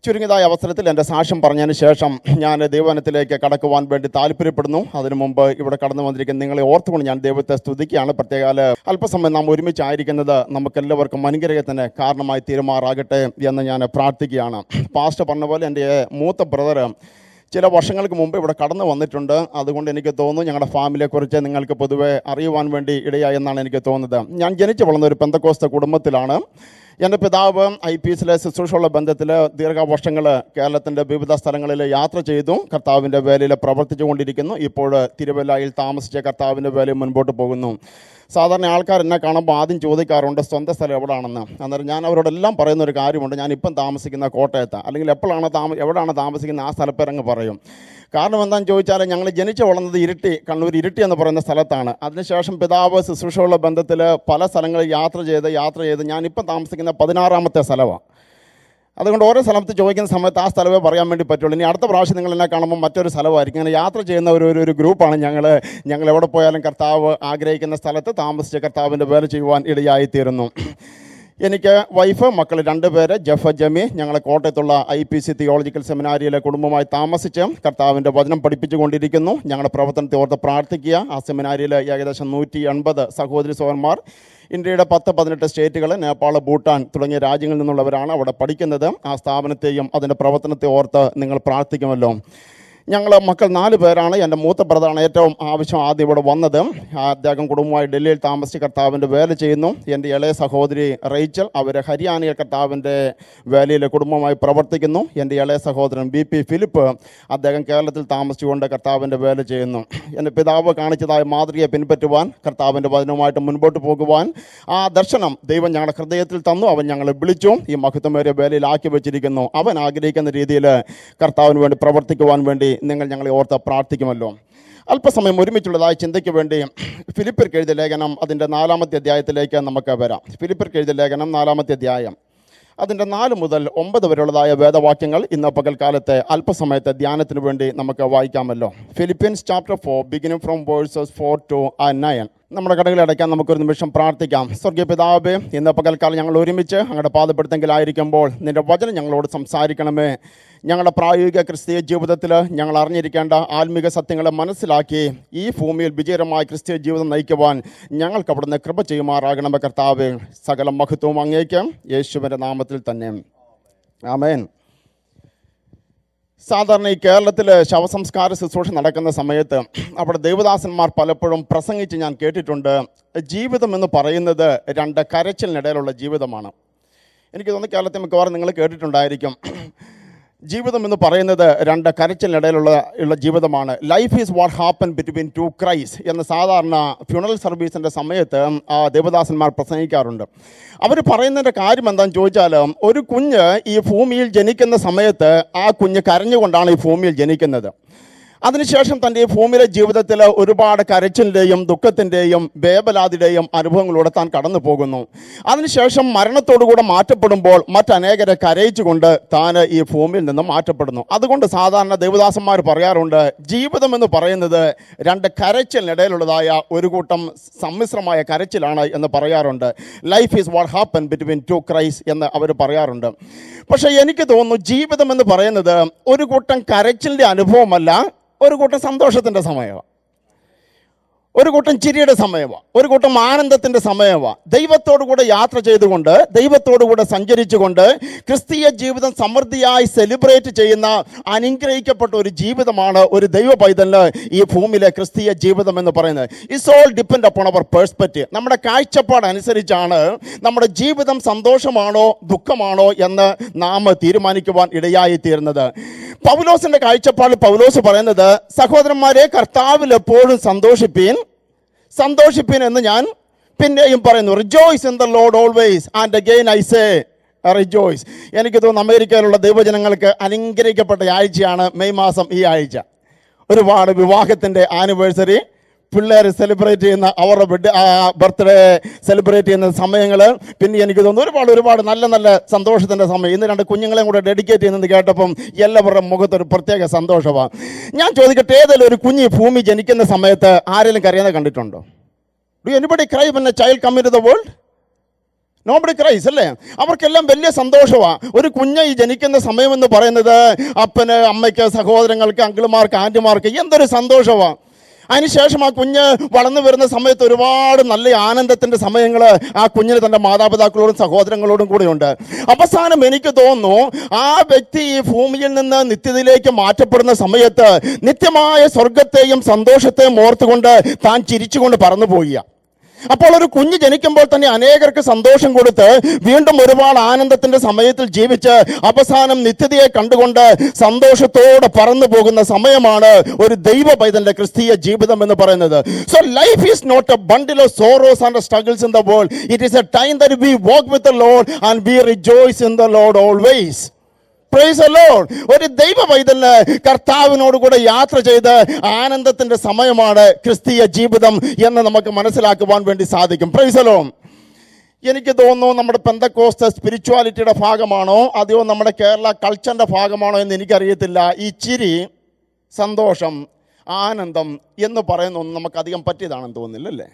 ചുരുങ്ങിയതായ അവസരത്തിൽ എൻ്റെ സാക്ഷ്യം പറഞ്ഞതിന് ശേഷം ഞാൻ ദൈവവനത്തിലേക്ക് കടക്കുവാൻ വേണ്ടി താല്പര്യപ്പെടുന്നു അതിനു മുമ്പ് ഇവിടെ കടന്നു വന്നിരിക്കുന്ന നിങ്ങളെ ഓർത്തുകൊണ്ട് ഞാൻ ദൈവത്തെ സ്തുതിക്കുകയാണ് പ്രത്യേകാല അല്പസമയം നാം ഒരുമിച്ചായിരിക്കുന്നത് നമുക്കെല്ലാവർക്കും അനുഗ്രഹത്തിന് കാരണമായി തീരുമാറാകട്ടെ എന്ന് ഞാൻ പ്രാർത്ഥിക്കുകയാണ് പാസ്റ്റർ പറഞ്ഞ പോലെ എൻ്റെ മൂത്ത ബ്രദർ ചില വർഷങ്ങൾക്ക് മുമ്പ് ഇവിടെ കടന്നു വന്നിട്ടുണ്ട് അതുകൊണ്ട് എനിക്ക് തോന്നുന്നു ഞങ്ങളുടെ ഫാമിലിയെക്കുറിച്ച് നിങ്ങൾക്ക് പൊതുവെ അറിയുവാൻ വേണ്ടി ഇടയായി എന്നാണ് എനിക്ക് തോന്നുന്നത് ഞാൻ ജനിച്ചു വളർന്ന ഒരു പെന്തക്കോസ്ത കുടുംബത്തിലാണ് എൻ്റെ പിതാവ് ഐ പി എസിലെ ശുശ്രൂഷയുള്ള ബന്ധത്തിൽ ദീർഘവർഷങ്ങൾ കേരളത്തിൻ്റെ വിവിധ സ്ഥലങ്ങളിൽ യാത്ര ചെയ്തു കർത്താവിൻ്റെ വേലയിൽ പ്രവർത്തിച്ചുകൊണ്ടിരിക്കുന്നു ഇപ്പോൾ തിരുവല്ലയിൽ താമസിച്ച കർത്താവിൻ്റെ വേലയിൽ മുൻപോട്ട് പോകുന്നു സാധാരണ ആൾക്കാർ എന്നെ കാണുമ്പോൾ ആദ്യം ചോദിക്കാറുണ്ട് സ്വന്തം സ്ഥലം എവിടെയാണെന്ന് അന്നേരം ഞാൻ അവരോടെല്ലാം പറയുന്ന ഒരു കാര്യമുണ്ട് ഞാൻ ഇപ്പം താമസിക്കുന്ന കോട്ടയത്ത് അല്ലെങ്കിൽ എപ്പോഴാണ് താമ എവിടെയാണ് താമസിക്കുന്നത് ആ സ്ഥലപ്പേരങ്ങ് പറയും കാരണം എന്താണെന്ന് ചോദിച്ചാൽ ഞങ്ങൾ ജനിച്ചു വളർന്നത് ഇരിട്ടി കണ്ണൂർ ഇരിട്ടി എന്ന് പറയുന്ന സ്ഥലത്താണ് അതിനുശേഷം പിതാവ് ശുശ്രൂഷയുള്ള ബന്ധത്തിൽ പല സ്ഥലങ്ങളിൽ യാത്ര ചെയ്ത് യാത്ര ചെയ്ത് ഞാനിപ്പം താമസിക്കുന്ന പതിനാറാമത്തെ സ്ഥലമാണ് അതുകൊണ്ട് ഓരോ സ്ഥലത്ത് ചോദിക്കുന്ന സമയത്ത് ആ സ്ഥലമേ പറയാൻ വേണ്ടി പറ്റുള്ളൂ ഇനി അടുത്ത പ്രാവശ്യം നിങ്ങൾ എന്നെ കാണുമ്പോൾ മറ്റൊരു സ്ഥലമായിരിക്കും അങ്ങനെ യാത്ര ചെയ്യുന്ന ഒരു ഒരു- ഒരു ഗ്രൂപ്പാണ് ഞങ്ങൾ ഞങ്ങൾ എവിടെ പോയാലും കർത്താവ് ആഗ്രഹിക്കുന്ന സ്ഥലത്ത് താമസിച്ച് കർത്താവിൻ്റെ വേല ചെയ്യുവാൻ ഇടയായിത്തീരുന്നു എനിക്ക് വൈഫ് മക്കൾ രണ്ടുപേര് ജഫ ജമി ഞങ്ങൾ കോട്ടയത്തുള്ള ഐ പി സി തിയോളജിക്കൽ സെമിനാരിയിലെ കുടുംബമായി താമസിച്ച് കർത്താവിൻ്റെ വചനം പഠിപ്പിച്ചുകൊണ്ടിരിക്കുന്നു ഞങ്ങളുടെ പ്രവർത്തനത്തെ ഓർത്ത് പ്രാർത്ഥിക്കുക ആ സെമിനാരിയിൽ ഏകദേശം നൂറ്റി എൺപത് സഹോദരി സഹോദരന്മാർ ഇന്ത്യയുടെ പത്ത് പതിനെട്ട് സ്റ്റേറ്റുകൾ നേപ്പാൾ ഭൂട്ടാൻ തുടങ്ങിയ രാജ്യങ്ങളിൽ നിന്നുള്ളവരാണ് അവിടെ പഠിക്കുന്നത് ആ സ്ഥാപനത്തെയും അതിൻ്റെ പ്രവർത്തനത്തെ ഓർത്ത് നിങ്ങൾ പ്രാർത്ഥിക്കുമല്ലോ ഞങ്ങൾ മക്കൾ നാല് പേരാണ് എൻ്റെ മൂത്ത ബ്രദറാണ് ഏറ്റവും ആവശ്യം ആദ്യം ഇവിടെ വന്നത് അദ്ദേഹം കുടുംബമായി ഡൽഹിയിൽ താമസിച്ച് കർത്താവിൻ്റെ വേല ചെയ്യുന്നു എൻ്റെ ഇളയ സഹോദരി റേച്ചൽ അവർ ഹരിയാനയിൽ കർത്താവിൻ്റെ വേലയിലെ കുടുംബമായി പ്രവർത്തിക്കുന്നു എൻ്റെ ഇളയ സഹോദരൻ ബി പി ഫിലിപ്പ് അദ്ദേഹം കേരളത്തിൽ താമസിച്ചുകൊണ്ട് കർത്താവിൻ്റെ വേല ചെയ്യുന്നു എൻ്റെ പിതാവ് കാണിച്ചതായ മാതൃകയെ പിൻപറ്റുവാൻ കർത്താവിൻ്റെ വചനവുമായിട്ട് മുൻപോട്ട് പോകുവാൻ ആ ദർശനം ദൈവം ഞങ്ങളുടെ ഹൃദയത്തിൽ തന്നു അവൻ ഞങ്ങളെ വിളിച്ചു ഈ മഹത്വമേറിയ വേലയിലാക്കി വെച്ചിരിക്കുന്നു അവൻ ആഗ്രഹിക്കുന്ന രീതിയിൽ കർത്താവിന് വേണ്ടി പ്രവർത്തിക്കുവാൻ വേണ്ടി നിങ്ങൾ ഞങ്ങളെ ഓർത്ത് പ്രാർത്ഥിക്കുമല്ലോ അല്പസമയം ഒരുമിച്ചുള്ളതായ ചിന്തയ്ക്ക് വേണ്ടി ഫിലിപ്പിർക്ക് എഴുതിയ ലേഖനം അതിൻ്റെ നാലാമത്തെ അധ്യായത്തിലേക്ക് നമുക്ക് വരാം ഫിലിപ്പിർക്ക് എഴുതിയ ലേഖനം നാലാമത്തെ അധ്യായം അതിൻ്റെ നാല് മുതൽ ഒമ്പത് വരെയുള്ളതായ വേദവാക്യങ്ങൾ ഇന്ന് പകൽക്കാലത്തെ അല്പസമയത്തെ ധ്യാനത്തിന് വേണ്ടി നമുക്ക് വായിക്കാമല്ലോ Philippians chapter four beginning from verses four to nine നമ്മുടെ കടകൾ അടയ്ക്കാൻ നമുക്കൊരു നിമിഷം പ്രാർത്ഥിക്കാം സ്വർഗീയ പിതാവേ ഇന്ന് പകൽക്കാലം ഞങ്ങൾ ഒരുമിച്ച് അങ്ങയുടെ പാദപ്പെടുത്തെങ്കിലായിരിക്കുമ്പോൾ നിന്റെ വചനം ഞങ്ങളോട് സംസാരിക്കണമേ ഞങ്ങളുടെ പ്രായോഗിക ക്രിസ്തീയ ജീവിതത്തിൽ ഞങ്ങൾ അറിഞ്ഞിരിക്കേണ്ട ആത്മീക സത്യങ്ങളെ മനസ്സിലാക്കി ഈ ഭൂമിയിൽ വിജയകരമായ ക്രിസ്തീയ ജീവിതം നയിക്കുവാൻ ഞങ്ങൾക്ക് അവിടുന്ന് കൃപ ചെയ്യുമാറാകണമേ കർത്താവേ സകല മഹത്വവും അങ്ങേക്ക് യേശുവിൻ്റെ നാമത്തിൽ തന്നെ ആമേൻ സാധാരണ ഈ കേരളത്തിൽ ശവസംസ്കാര ശുശ്രൂഷ നടക്കുന്ന സമയത്ത് അവിടെ ദേവദാസന്മാർ പലപ്പോഴും പ്രസംഗിച്ച് ഞാൻ കേട്ടിട്ടുണ്ട് ജീവിതം എന്ന് പറയുന്നത് രണ്ട് കരച്ചിലിനിടയിലുള്ള ജീവിതമാണ് എനിക്ക് തോന്നുന്നു കേരളത്തിൽ മിക്കവാറും നിങ്ങൾ കേട്ടിട്ടുണ്ടായിരിക്കും ജീവിതം എന്ന് പറയുന്നത് രണ്ട് കരച്ചിലിനിടയിലുള്ള ഉള്ള ജീവിതമാണ് life is what happen between two cries എന്ന് സാധാരണ ഫ്യൂണറൽ സർവീസിൻ്റെ സമയത്ത് ആ ദേവദാസന്മാർ പ്രസംഗിക്കാറുണ്ട് അവർ പറയുന്നതിൻ്റെ കാര്യം എന്താണെന്ന് ചോദിച്ചാൽ ഒരു കുഞ്ഞ് ഈ ഭൂമിയിൽ ജനിക്കുന്ന സമയത്ത് ആ കുഞ്ഞ് കരഞ്ഞുകൊണ്ടാണ് ഈ ഭൂമിയിൽ ജനിക്കുന്നത് അതിനുശേഷം തൻ്റെ ഈ ഭൂമിയിലെ ജീവിതത്തിൽ ഒരുപാട് കരച്ചിലിൻ്റെയും ദുഃഖത്തിൻ്റെയും വേവലാതിയുടെയും അനുഭവങ്ങളിലൂടെ താൻ കടന്നു പോകുന്നു അതിനുശേഷം മരണത്തോടുകൂടെ മാറ്റപ്പെടുമ്പോൾ മറ്റനേകരെ കരയിച്ചുകൊണ്ട് താൻ ഈ ഭൂമിയിൽ നിന്ന് മാറ്റപ്പെടുന്നു അതുകൊണ്ട് സാധാരണ ദേവദാസന്മാർ പറയാറുണ്ട് ജീവിതം എന്ന് പറയുന്നത് രണ്ട് കരച്ചിലിനിടയിലുള്ളതായ ഒരു കൂട്ടം സമ്മിശ്രമായ കരച്ചിലാണ് എന്ന് പറയാറുണ്ട് life is what happen between two cries എന്ന് അവർ പറയാറുണ്ട് പക്ഷേ എനിക്ക് തോന്നുന്നു ജീവിതം എന്ന് പറയുന്നത് ഒരു കൂട്ടം കരച്ചിലിൻ്റെ അനുഭവമല്ല ഒരു കൂട്ടം സന്തോഷത്തിൻ്റെ സമയമാണ് ഒരു കൂട്ടം ചിരിയുടെ സമയമാണ് ഒരു കൂട്ടം ആനന്ദത്തിൻ്റെ സമയമാണ് ദൈവത്തോടു കൂടെ യാത്ര ചെയ്തുകൊണ്ട് ദൈവത്തോടു കൂടെ സഞ്ചരിച്ചുകൊണ്ട് ക്രിസ്തീയ ജീവിതം സമൃദ്ധിയായി സെലിബ്രേറ്റ് ചെയ്യുന്ന അനുഗ്രഹിക്കപ്പെട്ട ഒരു ജീവിതമാണ് ഒരു ദൈവ പൈതലിന് ഈ ഭൂമിയിലെ ക്രിസ്തീയ ജീവിതം എന്ന് പറയുന്നത് it's all depend upon our perspective നമ്മുടെ കാഴ്ചപ്പാട് അനുസരിച്ചാണ് നമ്മുടെ ജീവിതം സന്തോഷമാണോ ദുഃഖമാണോ എന്ന് നാം തീരുമാനിക്കുവാൻ ഇടയായി തീരുന്നത് പൗലോസിന്റെ കാഴ്ചപ്പാടിൽ പൗലോസ് പറയുന്നത് സഹോദരന്മാരെ കർത്താവിൽ എപ്പോഴും സന്തോഷിപ്പീൻ സന്തോഷിപ്പീൻ എന്ന് ഞാൻ പിന്നെയും പറയുന്നു rejoice in the load always and again I say rejoice എനിക്ക് തോന്നുന്നു അമേരിക്കയിലുള്ള ദൈവജനങ്ങൾക്ക് അനുഗ്രഹിക്കപ്പെട്ട ആഴ്ചയാണ് മെയ് മാസം ഈ ആഴ്ച ഒരുപാട് വിവാഹത്തിൻ്റെ ആനിവേഴ്സറി പിള്ളേർ സെലിബ്രേറ്റ് ചെയ്യുന്ന അവരുടെ ബെഡ് ബർത്ത്ഡേ സെലിബ്രേറ്റ് ചെയ്യുന്ന സമയങ്ങൾ പിന്നെ എനിക്ക് തോന്നുന്നു ഒരുപാട് ഒരുപാട് നല്ല നല്ല സന്തോഷത്തിൻ്റെ സമയം ഇന്ന് രണ്ട് കുഞ്ഞുങ്ങളെയും കൂടെ ഡെഡിക്കേറ്റ് ചെയ്യുന്നത് കേട്ടപ്പം എല്ലാവരുടെ മുഖത്തൊരു പ്രത്യേക സന്തോഷമാണ് ഞാൻ ചോദിക്കട്ടെ ഏതെങ്കിലും ഒരു കുഞ്ഞ് ഈ ഭൂമി ജനിക്കുന്ന സമയത്ത് ആരെങ്കിലും കരയുന്നത് കണ്ടിട്ടുണ്ടോ do anybody cry when a child come into the world nobody cries അല്ലേ അവർക്കെല്ലാം വലിയ സന്തോഷമാണ് ഒരു കുഞ്ഞ് ഈ ജനിക്കുന്ന സമയമെന്ന് പറയുന്നത് അപ്പന് അമ്മയ്ക്ക് സഹോദരങ്ങൾക്ക് അങ്കിളുമാർക്ക് ആൻറ്റിമാർക്ക് എന്തൊരു സന്തോഷമാണ് അതിനുശേഷം ആ കുഞ്ഞ് വളർന്നു വരുന്ന സമയത്ത് ഒരുപാട് നല്ല ആനന്ദത്തിൻ്റെ സമയങ്ങൾ ആ കുഞ്ഞിന് തൻ്റെ മാതാപിതാക്കളോടും സഹോദരങ്ങളോടും കൂടെയുണ്ട് അവസാനം എനിക്ക് തോന്നുന്നു ആ വ്യക്തി ഈ ഭൂമിയിൽ നിന്ന് നിത്യതയിലേക്ക് മാറ്റപ്പെടുന്ന സമയത്ത് നിത്യമായ സ്വർഗത്തെയും സന്തോഷത്തെയും ഓർത്തുകൊണ്ട് താൻ ചിരിച്ചുകൊണ്ട് പറന്നു പോവുക അപ്പോൾ ഒരു കുഞ്ഞ് ജനിക്കുമ്പോൾ തന്നെ അനേകർക്ക് സന്തോഷം കൊടുത്ത് വീണ്ടും ഒരുപാട് ആനന്ദത്തിന്റെ സമയത്തിൽ ജീവിച്ച് അവസാനം നിത്യതയെ കണ്ടുകൊണ്ട് സന്തോഷത്തോടെ പറന്നു പോകുന്ന സമയമാണ് ഒരു ദൈവ പൈതന്റെ ക്രിസ്തീയ ജീവിതം എന്ന് പറയുന്നത് so life is not a bundle of sorrows and struggles in the world it is a time that we work with the lord and we rejoice in the load always praise lord ഒരു ദൈവ പൈതലിന് കർത്താവിനോട് കൂടെ യാത്ര ചെയ്ത് ആനന്ദത്തിന്റെ സമയമാണ് ക്രിസ്തീയ ജീവിതം എന്ന് നമുക്ക് മനസ്സിലാക്കുവാൻ വേണ്ടി സാധിക്കും പ്രൈസ് ലോൺ എനിക്ക് തോന്നുന്നു നമ്മുടെ പെന്തക്കോസ്ത സ്പിരിച്വാലിറ്റിയുടെ ഭാഗമാണോ അതെയോ നമ്മുടെ കേരള കൾച്ചറിന്റെ ഭാഗമാണോ എന്ന് എനിക്കറിയത്തില്ല ഈ ചിരി സന്തോഷം ആനന്ദം എന്ന് പറയുന്നൊന്നും നമുക്ക് അധികം പറ്റിയതാണെന്ന് തോന്നുന്നില്ല അല്ലേ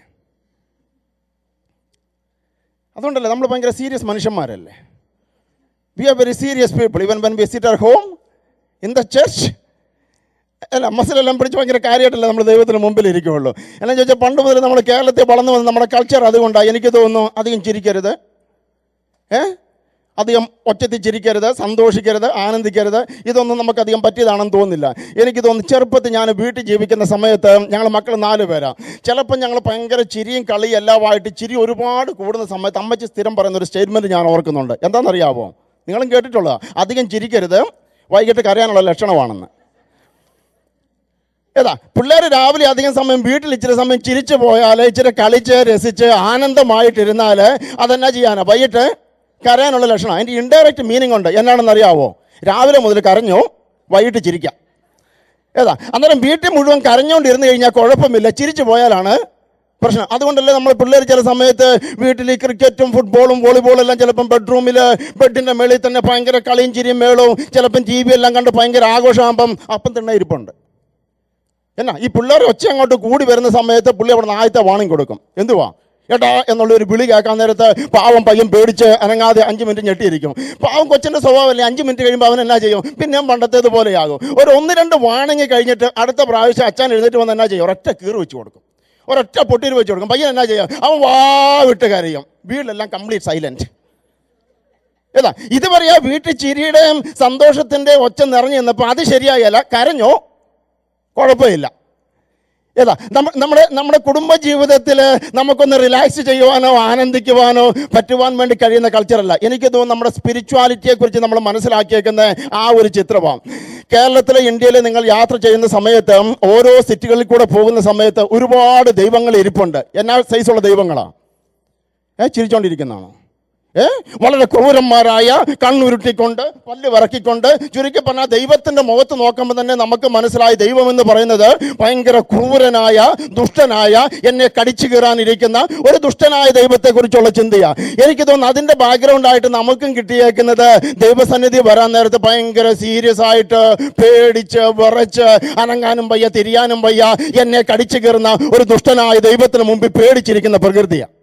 അതുകൊണ്ടല്ലേ നമ്മൾ ഭയങ്കര സീരിയസ് മനുഷ്യന്മാരല്ലേ we are very serious people even when we sit at home in the church അല്ല മസിലെല്ലാം പിടിച്ച് ഭയങ്കര കാര്യമായിട്ടല്ല നമ്മൾ ദൈവത്തിന് മുമ്പിൽ ഇരിക്കുകയുള്ളൂ എല്ലാം ചോദിച്ചാൽ പണ്ട് മുതൽ നമ്മൾ കേരളത്തിൽ വളർന്നു വന്ന നമ്മുടെ കൾച്ചർ അതുകൊണ്ടാണ് എനിക്ക് തോന്നുന്നു അധികം ചിരിക്കരുത് ഏ അധികം ഒറ്റത്തിൽ ചിരിക്കരുത് സന്തോഷിക്കരുത് ആനന്ദിക്കരുത് ഇതൊന്നും നമുക്കധികം പറ്റിയതാണെന്ന് തോന്നുന്നില്ല എനിക്ക് തോന്നുന്നു ചെറുപ്പത്തിൽ ഞാൻ വീട്ടിൽ ജീവിക്കുന്ന സമയത്ത് ഞങ്ങൾ മക്കൾ നാല് പേരാ ചിലപ്പോൾ ഞങ്ങൾ ഭയങ്കര ചിരിയും കളിയും എല്ലാമായിട്ട് ചിരി ഒരുപാട് കൂടുന്ന സമയത്ത് അമ്മച്ചി സ്ഥിരം പറയുന്ന ഒരു സ്റ്റേറ്റ്മെൻറ്റ് ഞാൻ ഓർക്കുന്നുണ്ട് എന്താണെന്നറിയാമോ നിങ്ങളും കേട്ടിട്ടുള്ളതാ അധികം ചിരിക്കരുത് വൈകിട്ട് കരയാനുള്ള ലക്ഷണമാണെന്ന് ഏതാ പിള്ളേർ രാവിലെ അധികം സമയം വീട്ടിൽ ഇച്ചിരി സമയം ചിരിച്ചു പോയാൽ ഇച്ചിരി കളിച്ച് രസിച്ച് ആനന്ദമായിട്ടിരുന്നാൽ അതെന്നാ ചെയ്യാനാ വൈകിട്ട് കരയാനുള്ള ലക്ഷണം അതിൻ്റെ ഇൻഡയറക്റ്റ് മീനിങ് ഉണ്ട് എന്നാണെന്ന് അറിയാവോ രാവിലെ മുതൽ കരഞ്ഞു വൈകിട്ട് ചിരിക്കാം ഏതാ അന്നേരം വീട്ടിൽ മുഴുവൻ കരഞ്ഞുകൊണ്ടിരുന്ന് കഴിഞ്ഞാൽ കുഴപ്പമില്ല ചിരിച്ചു പോയാലാണ് പ്രശ്നം അതുകൊണ്ടല്ലേ നമ്മൾ പിള്ളേർ ചില സമയത്ത് വീട്ടിൽ ഈ ക്രിക്കറ്റും ഫുട്ബോളും വോളിബോളും എല്ലാം ചിലപ്പം ബെഡ്റൂമിൽ ബെഡിൻ്റെ മേളിൽ തന്നെ ഭയങ്കര കളിയും ചിരിയും മേളവും ചിലപ്പം ടി വി എല്ലാം കണ്ട് ഭയങ്കര ആഘോഷമാകുമ്പം അപ്പം തന്നെ ഇരിപ്പുണ്ട് എന്നാ ഈ പിള്ളേർ ഒച്ച അങ്ങോട്ട് കൂടി വരുന്ന സമയത്ത് പുള്ളി അവിടെ നിന്ന് ആദ്യത്തെ വാണിംഗ് കൊടുക്കും എന്തുവാ ഏട്ടാ എന്നുള്ള ഒരു വിളി കേൾക്കാൻ നേരത്ത് പാവം പയ്യൻ പേടിച്ച് അനങ്ങാതെ അഞ്ച് മിനിറ്റ് ഞെട്ടിയിരിക്കും പാവം കൊച്ചിൻ്റെ സ്വഭാവമല്ലേ അഞ്ച് മിനിറ്റ് കഴിയുമ്പോൾ അവൻ എന്നാ ചെയ്യും പിന്നെ പണ്ടത്തേത് പോലെയാകും ഒരു ഒന്ന് രണ്ട് വാണിംഗ് കഴിഞ്ഞിട്ട് അടുത്ത പ്രാവശ്യം അച്ഛൻ എഴുന്നേറ്റ് വന്ന് എന്നാ ചെയ്യും ഒരൊറ്റ കീറ് വെച്ച് കൊടുക്കും ഒരൊറ്റ പൊട്ടിയിൽ വെച്ച് കൊടുക്കും പയ്യൻ എന്നാ ചെയ്യും അവൻ വാ വിട്ട് കരയും വീട്ടിലെല്ലാം കംപ്ലീറ്റ് സൈലൻറ്റ് ഏതാ ഇത് പറയാ വീട്ടിൽ ചിരിയുടെയും സന്തോഷത്തിൻ്റെ ഒച്ച നിറഞ്ഞു നിന്നപ്പോൾ അത് ശരിയായല്ല കരഞ്ഞോ കുഴപ്പമില്ല ഏതാ നമ്മ നമ്മുടെ നമ്മുടെ കുടുംബ ജീവിതത്തിൽ നമുക്കൊന്ന് റിലാക്സ് ചെയ്യുവാനോ ആനന്ദിക്കുവാനോ പറ്റുവാൻ വേണ്ടി കഴിയുന്ന കൾച്ചറല്ല എനിക്ക് തോന്നുന്നു നമ്മുടെ സ്പിരിച്വാലിറ്റിയെ കുറിച്ച് നമ്മൾ മനസ്സിലാക്കിയേക്കുന്ന ആ ഒരു ചിത്രമാണ് കേരളത്തിലെ ഇന്ത്യയിൽ നിങ്ങൾ യാത്ര ചെയ്യുന്ന സമയത്ത് ഓരോ സിറ്റികളിൽ കൂടെ പോകുന്ന സമയത്ത് ഒരുപാട് ദൈവങ്ങൾ ഇരിപ്പുണ്ട് എന്നാ സൈസുള്ള ദൈവങ്ങളാണ് ഏ ചിരിച്ചോണ്ടിരിക്കുന്നതാണോ ഏ വളരെ ക്രൂരന്മാരായ കണ്ണുരുട്ടിക്കൊണ്ട് പല്ല് വിറക്കിക്കൊണ്ട് ചുരുക്കി പറഞ്ഞാൽ ദൈവത്തിന്റെ മുഖത്ത് നോക്കുമ്പോൾ തന്നെ നമുക്ക് മനസ്സിലായി ദൈവം എന്ന് പറയുന്നത് ഭയങ്കര ക്രൂരനായ ദുഷ്ടനായ എന്നെ കടിച്ചു കീറാനിരിക്കുന്ന ഒരു ദുഷ്ടനായ ദൈവത്തെക്കുറിച്ചുള്ള ചിന്തയാ എനിക്ക് തോന്നുന്നു അതിന്റെ ബാക്ക്ഗ്രൗണ്ട് ആയിട്ട് നമുക്കും കിട്ടിയേക്കുന്നത് ദൈവസന്നിധി വരാൻ നേരത്ത് ഭയങ്കര സീരിയസ് ആയിട്ട് പേടിച്ച് വിറച്ച് അനങ്ങാനും വയ്യ തിരിയാനും വയ്യ എന്നെ കടിച്ചു കീറുന്ന ഒരു ദുഷ്ടനായ ദൈവത്തിന് മുമ്പിൽ പേടിച്ചിരിക്കുന്ന പ്രകൃതിയാണ്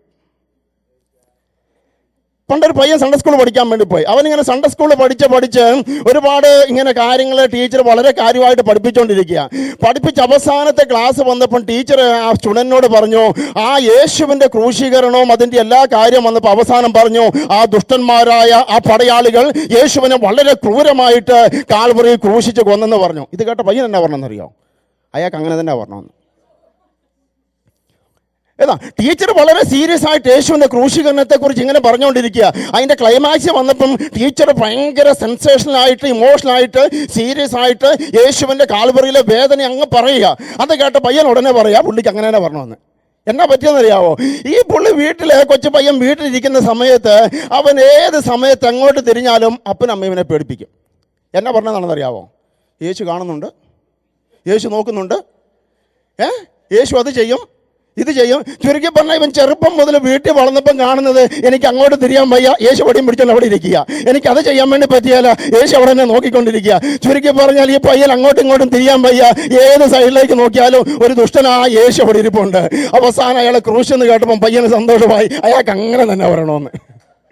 പണ്ടൊരു പയ്യൻ സൺഡേ സ്കൂളിൽ പഠിക്കാൻ വേണ്ടി പോയി അവനിങ്ങനെ സൺഡേ സ്കൂളിൽ പഠിച്ച് പഠിച്ച് ഒരുപാട് ഇങ്ങനെ കാര്യങ്ങൾ ടീച്ചർ വളരെ കാര്യമായിട്ട് പഠിപ്പിച്ചുകൊണ്ടിരിക്കുക പഠിപ്പിച്ച് അവസാനത്തെ ക്ലാസ് വന്നപ്പോൾ ടീച്ചർ ആ സ്റ്റുഡൻറ്റിനോട് പറഞ്ഞു ആ യേശുവിൻ്റെ ക്രൂശീകരണവും അതിൻ്റെ എല്ലാ കാര്യം വന്നപ്പോൾ അവസാനം പറഞ്ഞു ആ ദുഷ്ടന്മാരായ ആ പടയാളികൾ യേശുവിനെ വളരെ ക്രൂരമായിട്ട് കാൽവറി ക്രൂശിച്ച് കൊന്നെന്ന് പറഞ്ഞു ഇത് കേട്ട പയ്യൻ എന്നാ പറഞ്ഞെന്നറിയോ അയാൾക്ക് അങ്ങനെ തന്നെ പറഞ്ഞതെന്ന് ഏതാ ടീച്ചർ വളരെ സീരിയസ് ആയിട്ട് യേശുവിൻ്റെ ക്രൂശീകരണത്തെ കുറിച്ച് ഇങ്ങനെ പറഞ്ഞുകൊണ്ടിരിക്കുക അതിൻ്റെ ക്ലൈമാക്സ് വന്നപ്പം ടീച്ചർ ഭയങ്കര സെൻസേഷണൽ ആയിട്ട് ഇമോഷണൽ ആയിട്ട് സീരിയസ് ആയിട്ട് യേശുവിൻ്റെ കാൽവറിയിലെ വേദന അങ്ങ് പറയുക അത് കേട്ട പയ്യൻ ഉടനെ പറയാ പുള്ളിക്ക് അങ്ങനെ തന്നെ പറഞ്ഞതെന്ന് എന്നാ പറ്റിയെന്നറിയാവോ ഈ പുള്ളി വീട്ടിൽ കൊച്ചു പയ്യൻ വീട്ടിലിരിക്കുന്ന സമയത്ത് അവൻ ഏത് സമയത്ത് എങ്ങോട്ട് തിരിഞ്ഞാലും അപ്പനും അമ്മ പേടിപ്പിക്കും എന്നാ പറഞ്ഞതാണെന്നറിയാവോ യേശു കാണുന്നുണ്ട് യേശു നോക്കുന്നുണ്ട് ഏ യേശു അത് ചെയ്യും ഇത് ചെയ്യും ചുരുക്കി പറഞ്ഞാൽ ഇവൻ ചെറുപ്പം മുതൽ വീട്ടിൽ വളർന്നപ്പം കാണുന്നത് എനിക്ക് അങ്ങോട്ട് തിരിയാൻ വയ്യ യേശു വടിയും പിടിച്ചോണ്ട് അവിടെ ഇരിക്കുക എനിക്ക് അത് ചെയ്യാൻ വേണ്ടി പറ്റിയാല യേശു അവിടെ തന്നെ നോക്കിക്കൊണ്ടിരിക്കുക ചുരുക്കി പറഞ്ഞാൽ ഈ പയ്യൻ അങ്ങോട്ടും ഇങ്ങോട്ടും തിരിയാൻ വയ്യ ഏത് സൈഡിലേക്ക് നോക്കിയാലും ഒരു ദുഷ്ടനായ യേശു അവിടെ ഇരിപ്പുണ്ട് അവസാനം അയാളെ ക്രൂശ് എന്ന് കേട്ടപ്പം പയ്യന് സന്തോഷമായി അയാൾക്ക് അങ്ങനെ തന്നെ വരണമെന്ന്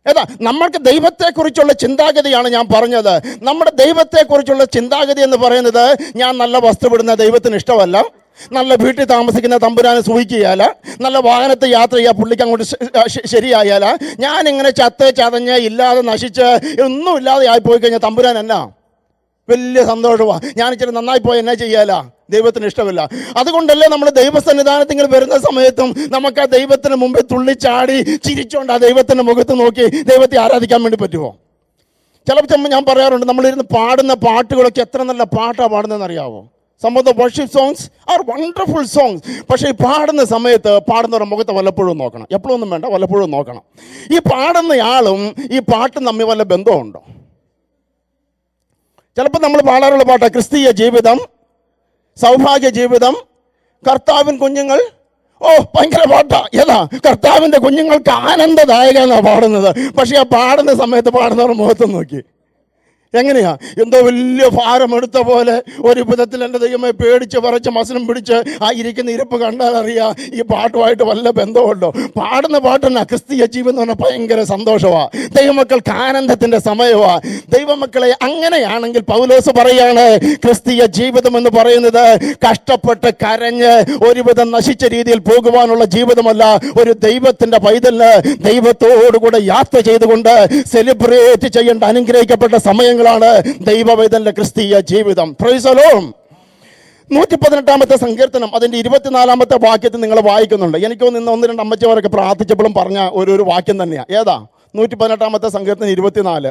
ഏതാ നമ്മൾക്ക് ദൈവത്തെക്കുറിച്ചുള്ള ചിന്താഗതിയാണ് ഞാൻ പറഞ്ഞത് നമ്മുടെ ദൈവത്തെക്കുറിച്ചുള്ള ചിന്താഗതി എന്ന് പറയുന്നത് ഞാൻ നല്ല വസ്തുവിടുന്ന ദൈവത്തിന് ഇഷ്ടമല്ല നല്ല വീട്ടിൽ താമസിക്കുന്ന തമ്പുരാനെ സൂഹിക്കുകയല്ല നല്ല വാഹനത്തിൽ യാത്ര ചെയ്യാൻ പുള്ളിക്ക് അങ്ങോട്ട് ശ- ശ- ശരിയായാല ഞാൻ ഇങ്ങനെ ചത്ത് ചതഞ്ഞ് ഇല്ലാതെ നശിച്ച് ഒന്നും ഇല്ലാതെ ആയിപ്പോയി കഴിഞ്ഞാൽ തമ്പുരാൻ എന്നാ വലിയ സന്തോഷമാണ് ഞാൻ ഇച്ചിരി നന്നായി പോയി എന്നാ ചെയ്യാല ദൈവത്തിന് ഇഷ്ടമില്ല അതുകൊണ്ടല്ലേ നമ്മൾ ദൈവസന്നിധാനത്തിൽ വരുന്ന സമയത്തും നമുക്ക് ആ ദൈവത്തിന് മുമ്പിൽ തുള്ളിച്ചാടി ചിരിച്ചുകൊണ്ട് ആ ദൈവത്തിന്റെ മുഖത്ത് നോക്കി ദൈവത്തെ ആരാധിക്കാൻ വേണ്ടി പറ്റുമോ ചിലപ്പോൾ ഞാൻ പറയാറുണ്ട് നമ്മളിരുന്ന് പാടുന്ന പാട്ടുകളൊക്കെ എത്ര നല്ല പാട്ടാണ് പാടുന്നതെന്ന് അറിയാവോ some of the worship songs are wonderful songs പക്ഷേ ഈ പാടുന്ന സമയത്ത് പാടുന്നവരുടെ മുഖത്ത് വല്ലപ്പോഴും നോക്കണം എപ്പോഴൊന്നും വേണ്ട വല്ലപ്പോഴും നോക്കണം ഈ പാടുന്നയാളും ഈ പാട്ടും തമ്മിൽ വല്ല ബന്ധമുണ്ടോ ചിലപ്പോൾ നമ്മൾ പാടാറുള്ള പാട്ടാ ക്രിസ്തീയ ജീവിതം സൗഭാഗ്യ ജീവിതം കർത്താവിൻ കുഞ്ഞുങ്ങൾ ഓ ഭയങ്കര പാട്ടാ ഏതാ കർത്താവിൻ്റെ കുഞ്ഞുങ്ങൾക്ക് ആനന്ദദായക എന്നാ പാടുന്നത് പക്ഷേ ആ പാടുന്ന സമയത്ത് പാടുന്നവർ മുഖത്ത് നോക്കി എങ്ങനെയാ എന്തോ വലിയ ഭാരമെടുത്ത പോലെ ഒരു വിധത്തിൽ എൻ്റെ ദൈവമേ പേടിച്ച് പറച്ച് മസനം പിടിച്ച് ആ ഇരിക്കുന്ന ഇരിപ്പ് കണ്ടാൽ അറിയാം ഈ പാട്ടുമായിട്ട് വല്ല ബന്ധമുണ്ടോ പാടുന്ന പാട്ടെന്നാ ക്രിസ്തീയ ജീവൻ എന്ന് പറഞ്ഞാൽ ഭയങ്കര സന്തോഷമാണ് ദൈവമക്കൾക്ക് ആനന്ദത്തിൻ്റെ സമയമാണ് ദൈവമക്കളെ അങ്ങനെയാണെങ്കിൽ പൗലോസ് പറയാണ് ക്രിസ്തീയ ജീവിതം എന്ന് പറയുന്നത് കഷ്ടപ്പെട്ട് കരഞ്ഞ് ഒരുവിധം നശിച്ച രീതിയിൽ പോകുവാനുള്ള ജീവിതമല്ല ഒരു ദൈവത്തിന്റെ പൈതല് ദൈവത്തോടുകൂടെ യാത്ര ചെയ്തുകൊണ്ട് സെലിബ്രേറ്റ് ചെയ്യേണ്ട അനുഗ്രഹിക്കപ്പെട്ട സമയങ്ങളാണ് ദൈവ പൈതലിന്റെ ക്രിസ്തീയ ജീവിതം പ്രൈസലോം നൂറ്റി പതിനെട്ടാമത്തെ സങ്കീർത്തനം അതിന്റെ ഇരുപത്തിനാലാമത്തെ വാക്യത്തിൽ നിങ്ങൾ വായിക്കുന്നുണ്ട് എനിക്ക് നിന്ന് ഒന്ന് രണ്ട് അമ്മച്ചവരൊക്കെ പ്രാർത്ഥിച്ചപ്പോഴും പറഞ്ഞ ഒരു ഒരു വാക്യം തന്നെയാണ് ഏതാ നൂറ്റി പതിനെട്ടാമത്തെ സങ്കീർത്തനം ഇരുപത്തിനാല്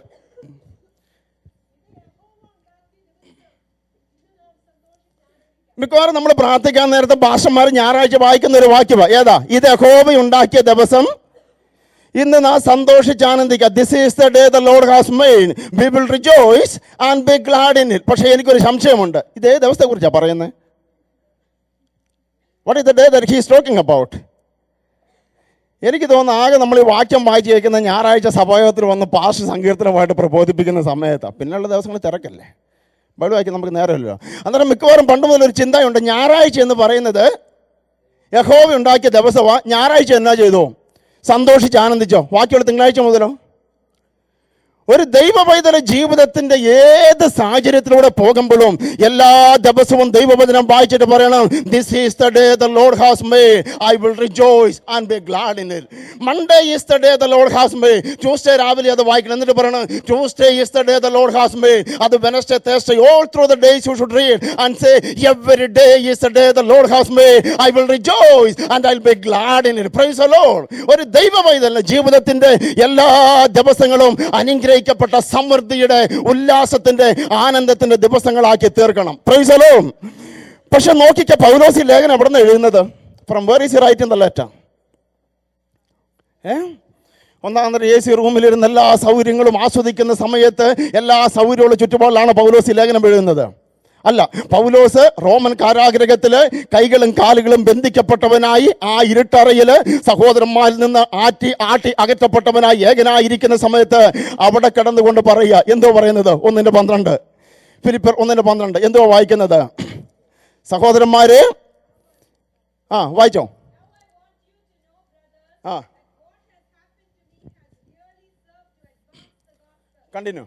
മിക്കവാറും നമ്മൾ പ്രാർത്ഥിക്കാൻ നേരത്തെ ഭാഷന്മാർ ഞായറാഴ്ച വായിക്കുന്ന ഒരു വാക്യമാണ് ഏതാ ഇത് യഹോവ ഉണ്ടാക്കിയ ദിവസം ഇന്ന് നാം സന്തോഷിച്ച് this is the day the lord has made we will rejoice and be glad in it പക്ഷേ എനിക്കൊരു സംശയമുണ്ട് ഇതേ ദിവസത്തെ കുറിച്ചാണ് പറയുന്നത് what is the day that he's talking about എനിക്ക് തോന്നുന്നു ആകെ നമ്മൾ ഈ വാക്യം വായിച്ച് കേൾക്കുന്ന ഞായറാഴ്ച സഭായോഗത്തിൽ വന്ന് പാഷ സങ്കീർത്തനമായിട്ട് പ്രബോധിപ്പിക്കുന്ന സമയത്താണ് പിന്നെയുള്ള ദിവസങ്ങൾ തിരക്കല്ലേ ബൈബിൾ വായിക്കാൻ നമുക്ക് നേരമല്ലോ അന്നേരം മിക്കവാറും പണ്ട് മുതൽ ഒരു ചിന്തയുണ്ട് ഞായറാഴ്ച എന്ന് പറയുന്നത് യഹോവ ഉണ്ടാക്കിയ ദിവസമാണ് ഞായറാഴ്ച എന്നാ ചെയ്തു സന്തോഷിച്ച് ആനന്ദിച്ചോ ബാക്കിയുള്ള തിങ്കളാഴ്ച മുതലോ ഒരു ദൈവ പൈതല ജീവിതത്തിന്റെ ഏത് സാഹചര്യത്തിലൂടെ പോകുമ്പോഴും എല്ലാ ദിവസവും ദൈവവചനം വായിച്ചിട്ട് പറയണം this is the day the lord has made I will rejoice and be glad in it Monday is the day the lord has made Tuesday രാവിലെ അത് വായിക്കണം എന്നിട്ട് പറയണം Tuesday is the day the lord has made അത് Wednesday Thursday all through the days you should read and say every day is the day the lord has made I will rejoice and I will B glad in it praise the lord ഒരു ദൈവ പൈതലിന് ജീവിതത്തിന്റെ എല്ലാ ദിവസങ്ങളും അനുഗ്രഹിക്കപ്പെട്ട സമൃദ്ധിയുടെ ഉല്ലാസത്തിന്റെ ആനന്ദത്തിന്റെ ദിവസങ്ങളാക്കി തീർക്കണം പ്രൈസലോ പക്ഷെ നോക്കിക്ക പൗലോസി ലേഖനം എവിടെ നിന്ന് എഴുതുന്നത് from where is write in the letter ഏ ഒന്നാമത് എ സി റൂമിലിരുന്ന് എല്ലാ സൗകര്യങ്ങളും ആസ്വദിക്കുന്ന സമയത്ത് എല്ലാ സൗകര്യമുള്ള ചുറ്റുപാടിലാണ് പൗലോസി ലേഖനം എഴുതുന്നത് അല്ല പൗലോസ് റോമൻ കാരാഗ്രഹത്തില് കൈകളും കാലുകളും ബന്ധിക്കപ്പെട്ടവനായി ആ ഇരുട്ടറയില് സഹോദരന്മാരിൽ നിന്ന് ആറ്റി ആട്ടി അകറ്റപ്പെട്ടവനായി ഏകനായിരിക്കുന്ന സമയത്ത് അവിടെ കിടന്നുകൊണ്ട് പറയുക എന്തോ പറയുന്നത് ഒന്നിന്റെ പന്ത്രണ്ട് ഫിലിപ്പർ ഒന്നിന്റെ പന്ത്രണ്ട് എന്തോ വായിക്കുന്നത് സഹോദരന്മാരെ ആ വായിച്ചോ ആ കണ്ടിന്യൂ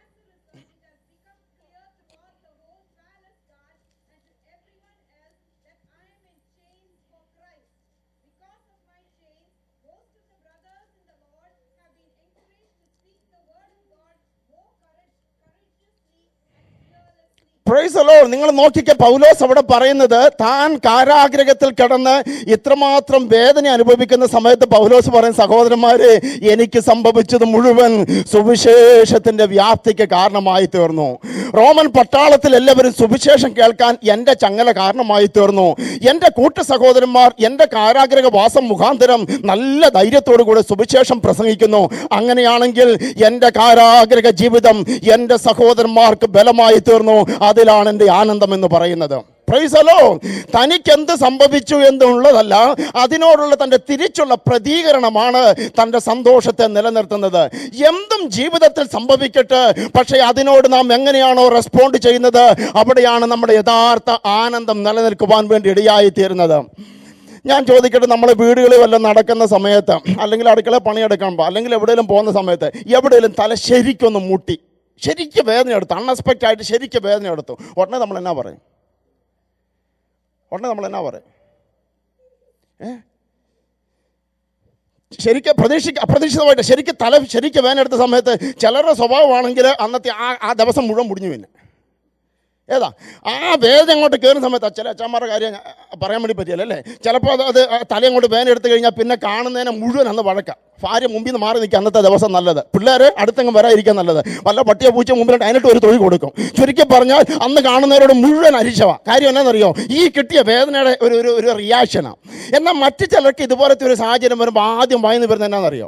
പ്രൈസ് അലോ നിങ്ങൾ നോക്കിക്ക പൗലോസ് അവിടെ പറയുന്നത് താൻ കാരാഗ്രഹത്തിൽ കിടന്ന് ഇത്രമാത്രം വേദന അനുഭവിക്കുന്ന സമയത്ത് പൗലോസ് പറയും സഹോദരന്മാരെ എനിക്ക് സംഭവിച്ചത് മുഴുവൻ സുവിശേഷത്തിന്റെ വ്യാപ്തിക്ക് കാരണമായി തീർന്നു റോമൻ പട്ടാളത്തിൽ എല്ലാവരും സുവിശേഷം കേൾക്കാൻ എൻ്റെ ചങ്ങല കാരണമായി തീർന്നു എൻ്റെ കൂട്ടു സഹോദരന്മാർ എൻ്റെ കാരാഗ്രഹ വാസം മുഖാന്തരം നല്ല ധൈര്യത്തോടു കൂടെ സുവിശേഷം പ്രസംഗിക്കുന്നു അങ്ങനെയാണെങ്കിൽ എൻ്റെ കാരാഗ്രഹ ജീവിതം എൻ്റെ സഹോദരന്മാർക്ക് ബലമായി തീർന്നു അതിലാണ് എൻ്റെ ആനന്ദം എന്ന് പറയുന്നത് പ്രൈസലോ തനിക്ക് എന്ത് സംഭവിച്ചു എന്നുള്ളതല്ല അതിനോടുള്ള തൻ്റെ തിരിച്ചുള്ള പ്രതികരണമാണ് തൻ്റെ സന്തോഷത്തെ നിലനിർത്തുന്നത് എന്തും ജീവിതത്തിൽ സംഭവിക്കട്ടെ പക്ഷേ അതിനോട് നാം എങ്ങനെയാണോ റെസ്പോണ്ട് ചെയ്യുന്നത് അവിടെയാണ് നമ്മുടെ യഥാർത്ഥ ആനന്ദം നിലനിൽക്കുവാൻ വേണ്ടി ഇടയായി തീരുന്നത് ഞാൻ ചോദിക്കട്ടെ നമ്മളെ വീടുകളിൽ വല്ലതും നടക്കുന്ന സമയത്ത് അല്ലെങ്കിൽ അടുക്കള പണിയെടുക്കുമ്പോൾ അല്ലെങ്കിൽ എവിടെയെങ്കിലും പോകുന്ന സമയത്ത് എവിടെയെങ്കിലും തല ശരിക്കൊന്ന് മുട്ടി ശരിക്കും വേദന എടുത്തു അൺഎക്സ്പെക്റ്റ് ആയിട്ട് ശരിക്കും വേദന എടുത്തു ഉടനെ നമ്മൾ എന്നാ പറയും ഉടനെ നമ്മൾ എന്നാ പറയും ഏ ശരിക്കും പ്രതീക്ഷിക്ക അപ്രതീക്ഷിതമായിട്ട് ശരിക്കും തല ശരിക്കും വേദന എടുത്ത സമയത്ത് ചിലരുടെ സ്വഭാവമാണെങ്കിൽ അന്നത്തെ ആ ആ ദിവസം മുഴുവൻ മുടിഞ്ഞു പിന്നെ ഏതാ ആ വേദന അങ്ങോട്ട് കയറുന്ന സമയത്ത് ചില അച്ഛന്മാരുടെ കാര്യം ഞാൻ പറയാൻ വേണ്ടി പറ്റിയല്ല അല്ലേ ചിലപ്പോൾ അത് അത് ആ തല അങ്ങോട്ട് വേദന എടുത്തു കഴിഞ്ഞാൽ പിന്നെ കാണുന്നതിനെ മുഴുവൻ അന്ന് വഴക്കാം ഭാര്യ മുമ്പിൽ നിന്ന് മാറി നിൽക്കുക അന്നത്തെ ദിവസം നല്ലത് പിള്ളേർ അടുത്തങ്ങ് വരാതിരിക്കാൻ നല്ലത് വല്ല പട്ടിയ പൂച്ച മുമ്പിലോട്ട് അതിനിട്ട് ഒരു തൊഴിൽ കൊടുക്കും ചുരുക്കി പറഞ്ഞാൽ അന്ന് കാണുന്നവരോട് മുഴുവൻ അരിശവ കാര്യം എന്നാണെന്നറിയോ ഈ കിട്ടിയ വേദനയുടെ ഒരു ഒരു ഒരു റിയാക്ഷനാണ് എന്നാൽ മറ്റു ചിലർക്ക് ഇതുപോലത്തെ ഒരു സാഹചര്യം വരുമ്പോൾ ആദ്യം വായിന്ന് വരുന്നത് എന്നാണെന്നറിയോ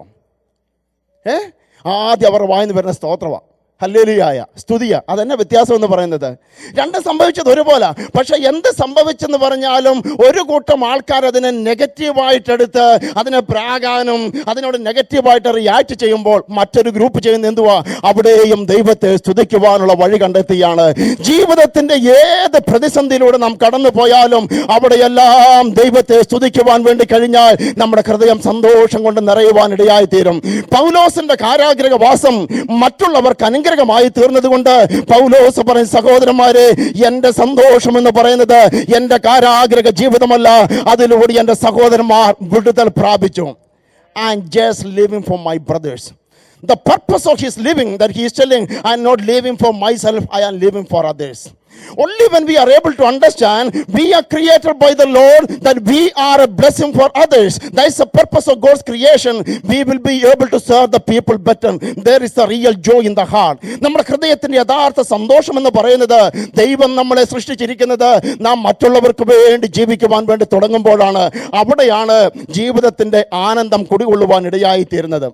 ഏ ആദ്യം അവർ വായിന്ന് വരുന്ന സ്തോത്രമാണ് ഹല്ലേലിയായ സ്തുതിയ അതെന്നെ വ്യത്യാസം എന്ന് പറയുന്നത് രണ്ടും സംഭവിച്ചത് ഒരുപോലെ പക്ഷെ എന്ത് സംഭവിച്ചെന്ന് പറഞ്ഞാലും ഒരു കൂട്ടം ആൾക്കാർ അതിനെ നെഗറ്റീവായിട്ടെടുത്ത് അതിനെ പ്രാകാനും അതിനോട് നെഗറ്റീവായിട്ട് റിയാക്ട് ചെയ്യുമ്പോൾ മറ്റൊരു ഗ്രൂപ്പ് ചെയ്യുന്ന എന്തുവാ അവിടെയും ദൈവത്തെ സ്തുതിക്കുവാനുള്ള വഴി കണ്ടെത്തിയാണ് ജീവിതത്തിന്റെ ഏത് പ്രതിസന്ധിയിലൂടെ നാം കടന്നു പോയാലും അവിടെയെല്ലാം ദൈവത്തെ സ്തുതിക്കുവാൻ വേണ്ടി കഴിഞ്ഞാൽ നമ്മുടെ ഹൃദയം സന്തോഷം കൊണ്ട് നിറയുവാൻ ഇടയായി തീരും പൗലോസിന്റെ കാരാഗ്രഹവാസം മറ്റുള്ളവർക്ക് അനുഗ്രഹമായി തീർന്നത് കൊണ്ട് പൗലോസ് പറയും സഹോദരന്മാരെ എന്റെ സന്തോഷം എന്ന് പറയുന്നത് എന്റെ കാരാഗ്രഹ ജീവിതമല്ല അതിലൂടെ എന്റെ സഹോദരന്മാർ വിടുതൽ പ്രാപിച്ചു I am just living for my brothers. The purpose of his living that he is telling, I am not living for myself, I am living for others. Only when we are able to understand, we are created by the Lord, that we are a blessing for others. That is the purpose of God's creation. We will be able to serve the people better. There is a real joy in the heart. നമ്മുടെ ഹൃദയത്തിന്റെ യഥാർത്ഥ സന്തോഷം എന്ന് പറയുന്നത് ദൈവം നമ്മളെ സൃഷ്ടിച്ചിരിക്കുന്നത് നാം മറ്റുള്ളവർക്ക് വേണ്ടി ജീവിക്കുവാൻ വേണ്ടി തുടങ്ങുമ്പോഴാണ് അവിടെയാണ് ജീവിതത്തിന്റെ ആനന്ദം കുടികൊള്ളുവാൻ ഇടയായി തീരുന്നത്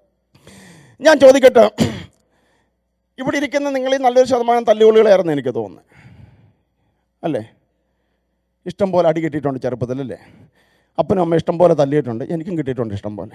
ഞാൻ ചോദിക്കട്ടെ ഇവിടെ ഇരിക്കുന്ന നിങ്ങളിൽ നല്ലൊരു ശതമാനം തല്ലുകൊള്ളികളായിരുന്നു എനിക്ക് തോന്നുന്നത് അല്ലേ ഇഷ്ടം പോലെ അടി കിട്ടിയിട്ടുണ്ട് ചെറുപ്പത്തിലല്ലേ അപ്പനും അമ്മ ഇഷ്ടം പോലെ തല്ലിയിട്ടുണ്ട് എനിക്കും കിട്ടിയിട്ടുണ്ട് ഇഷ്ടം പോലെ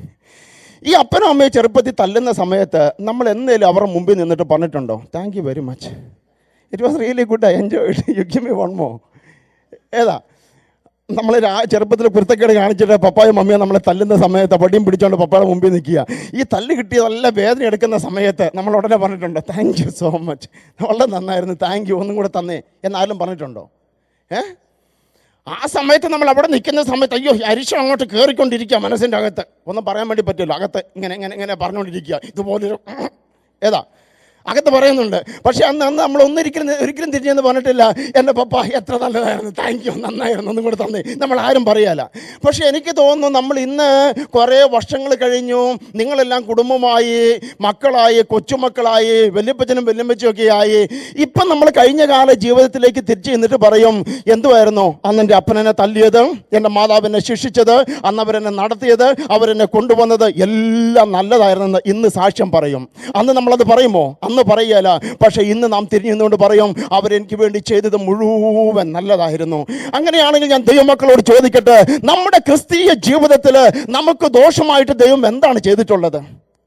ഈ അപ്പനും അമ്മയും ചെറുപ്പത്തിൽ തല്ലുന്ന സമയത്ത് നമ്മൾ എന്തേലും അവരുടെ മുമ്പിൽ നിന്നിട്ട് പറഞ്ഞിട്ടുണ്ടോ thank you very much it was really good I enjoy you give me one more ഏതാ നമ്മൾ ചെറുപ്പത്തിൽ കുരുത്തക്കേട് കാണിച്ചിട്ട് പപ്പായും മമ്മിയും നമ്മളെ തല്ലുന്ന സമയത്ത് പടിയും പിടിച്ചുകൊണ്ട് പപ്പയുടെ മുമ്പിൽ നിൽക്കുക ഈ തല്ല് കിട്ടിയ നല്ല വേദന എടുക്കുന്ന സമയത്ത് നമ്മൾ ഉടനെ പറഞ്ഞിട്ടുണ്ടോ താങ്ക് യു സോ മച്ച് വളരെ നന്നായിരുന്നു താങ്ക് യു ഒന്നും കൂടെ തന്നേ എന്നാലും പറഞ്ഞിട്ടുണ്ടോ ഏ ആ സമയത്ത് നമ്മൾ അവിടെ നിൽക്കുന്ന സമയത്ത് അയ്യോ ഈ അരിശം അങ്ങോട്ട് കയറിക്കൊണ്ടിരിക്കുക മനസ്സിൻ്റെ അകത്ത് ഒന്നും പറയാൻ വേണ്ടി പറ്റില്ല അകത്ത് ഇങ്ങനെ ഇങ്ങനെ ഇങ്ങനെ പറഞ്ഞുകൊണ്ടിരിക്കുക ഇതുപോലൊരു ഏതാ അകത്ത് പറയുന്നുണ്ട് പക്ഷെ അന്ന് അന്ന് നമ്മൾ ഒന്നിരിക്കലും ഒരിക്കലും തിരിഞ്ഞെന്ന് പറഞ്ഞിട്ടില്ല എൻ്റെ പപ്പ എത്ര നല്ലതായിരുന്നു താങ്ക് യു നന്നായിരുന്നു ഒന്നും കൂടെ തന്നേ നമ്മൾ ആരും പറയല പക്ഷെ എനിക്ക് തോന്നുന്നു നമ്മൾ ഇന്ന് കുറേ വർഷങ്ങൾ കഴിഞ്ഞു നിങ്ങളെല്ലാം കുടുംബമായി മക്കളായി കൊച്ചുമക്കളായി വല്യപ്പച്ചനും വല്യമ്മച്ചും ഒക്കെ ആയി ഇപ്പം നമ്മൾ കഴിഞ്ഞ കാല ജീവിതത്തിലേക്ക് തിരിച്ചു ചെന്നിട്ട് പറയും എന്തുമായിരുന്നു അന്ന് എൻ്റെ അപ്പനെന്നെ തല്ലിയത് എൻ്റെ മാതാവിനെ ശിക്ഷിച്ചത് അന്ന് അവരെന്നെ നടത്തിയത് അവരെന്നെ കൊണ്ടുവന്നത് എല്ലാം നല്ലതായിരുന്നെന്ന് ഇന്ന് സാക്ഷ്യം പറയും അന്ന് നമ്മളത് പറയുമോ അന്ന് പറയല പക്ഷേ ഇന്ന് നാം തിരിഞ്ഞു നിന്നുകൊണ്ട് പറയും അവരെനിക്ക് വേണ്ടി ചെയ്തത് മുഴുവൻ നല്ലതായിരുന്നു അങ്ങനെയാണെങ്കിൽ ഞാൻ ദൈവമക്കളോട് ചോദിക്കട്ടെ നമ്മുടെ ക്രിസ്തീയ ജീവിതത്തിൽ നമുക്ക് ദോഷമായിട്ട് ദൈവം എന്താണ് ചെയ്തിട്ടുള്ളത്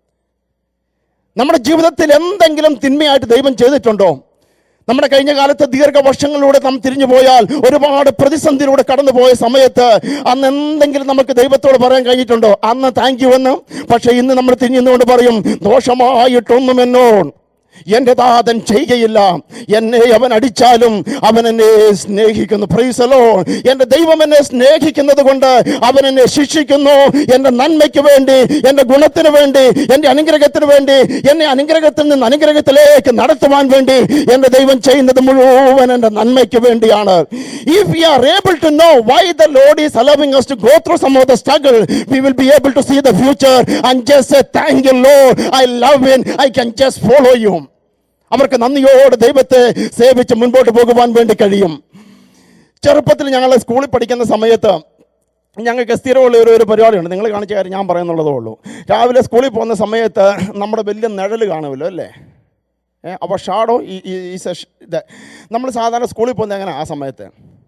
നമ്മുടെ ജീവിതത്തിൽ എന്തെങ്കിലും തിന്മയായിട്ട് ദൈവം ചെയ്തിട്ടുണ്ടോ നമ്മുടെ കഴിഞ്ഞ കാലത്തെ ദീർഘവർഷങ്ങളിലൂടെ നാം തിരിഞ്ഞു പോയാൽ ഒരുപാട് പ്രതിസന്ധിയിലൂടെ കടന്നു പോയ സമയത്ത് അന്ന് എന്തെങ്കിലും നമുക്ക് ദൈവത്തോട് പറയാൻ കഴിഞ്ഞിട്ടുണ്ടോ അന്ന് താങ്ക് യു എന്ന് പക്ഷെ ഇന്ന് നമ്മൾ തിരിഞ്ഞുകൊണ്ട് പറയും ദോഷമായിട്ടൊന്നും എന്നോട് എന്റെ താതൻ ചെയ്യുകയില്ല എന്നെ അവൻ അടിച്ചാലും അവൻ എന്നെ സ്നേഹിക്കുന്നു പ്രൈസലോ എന്റെ ദൈവം എന്നെ സ്നേഹിക്കുന്നത് കൊണ്ട് അവൻ എന്നെ ശിക്ഷിക്കുന്നു എന്റെ നന്മയ്ക്ക് വേണ്ടി എന്റെ ഗുണത്തിന് വേണ്ടി എന്റെ അനുഗ്രഹത്തിന് വേണ്ടി എന്നെ അനുഗ്രഹത്തിൽ നിന്ന് അനുഗ്രഹത്തിലേക്ക് നടത്തുവാൻ വേണ്ടി എന്റെ ദൈവം ചെയ്യുന്നത് മുഴുവൻ എന്റെ നന്മയ്ക്ക് വേണ്ടിയാണ് if we are able to know why the lord is allowing us to go through some of the struggle we will be able to see the future and just say thank you lord i love him i can just follow you അവർക്ക് നന്ദിയോടെ ദൈവത്തെ സേവിച്ച് മുൻപോട്ട് പോകുവാൻ വേണ്ടി കഴിയും ചെറുപ്പത്തിൽ ഞങ്ങൾ സ്കൂളിൽ പഠിക്കുന്ന സമയത്ത് ഞങ്ങൾക്ക് സ്ഥിരമുള്ള ഒരു ഒരു പരിപാടിയുണ്ട് നിങ്ങൾ കാണിച്ച കാര്യം ഞാൻ പറയുന്നുള്ളതേ ഉള്ളൂ രാവിലെ സ്കൂളിൽ പോകുന്ന സമയത്ത് നമ്മുടെ വലിയ നിഴൽ കാണുമല്ലോ അല്ലേ ഏ, അപ്പോൾ ഷാഡോ ഈ ഈ ഈ സെഷ ഇത് നമ്മൾ സാധാരണ സ്കൂളിൽ പോകുന്നത് എങ്ങനെ ആ സമയത്ത്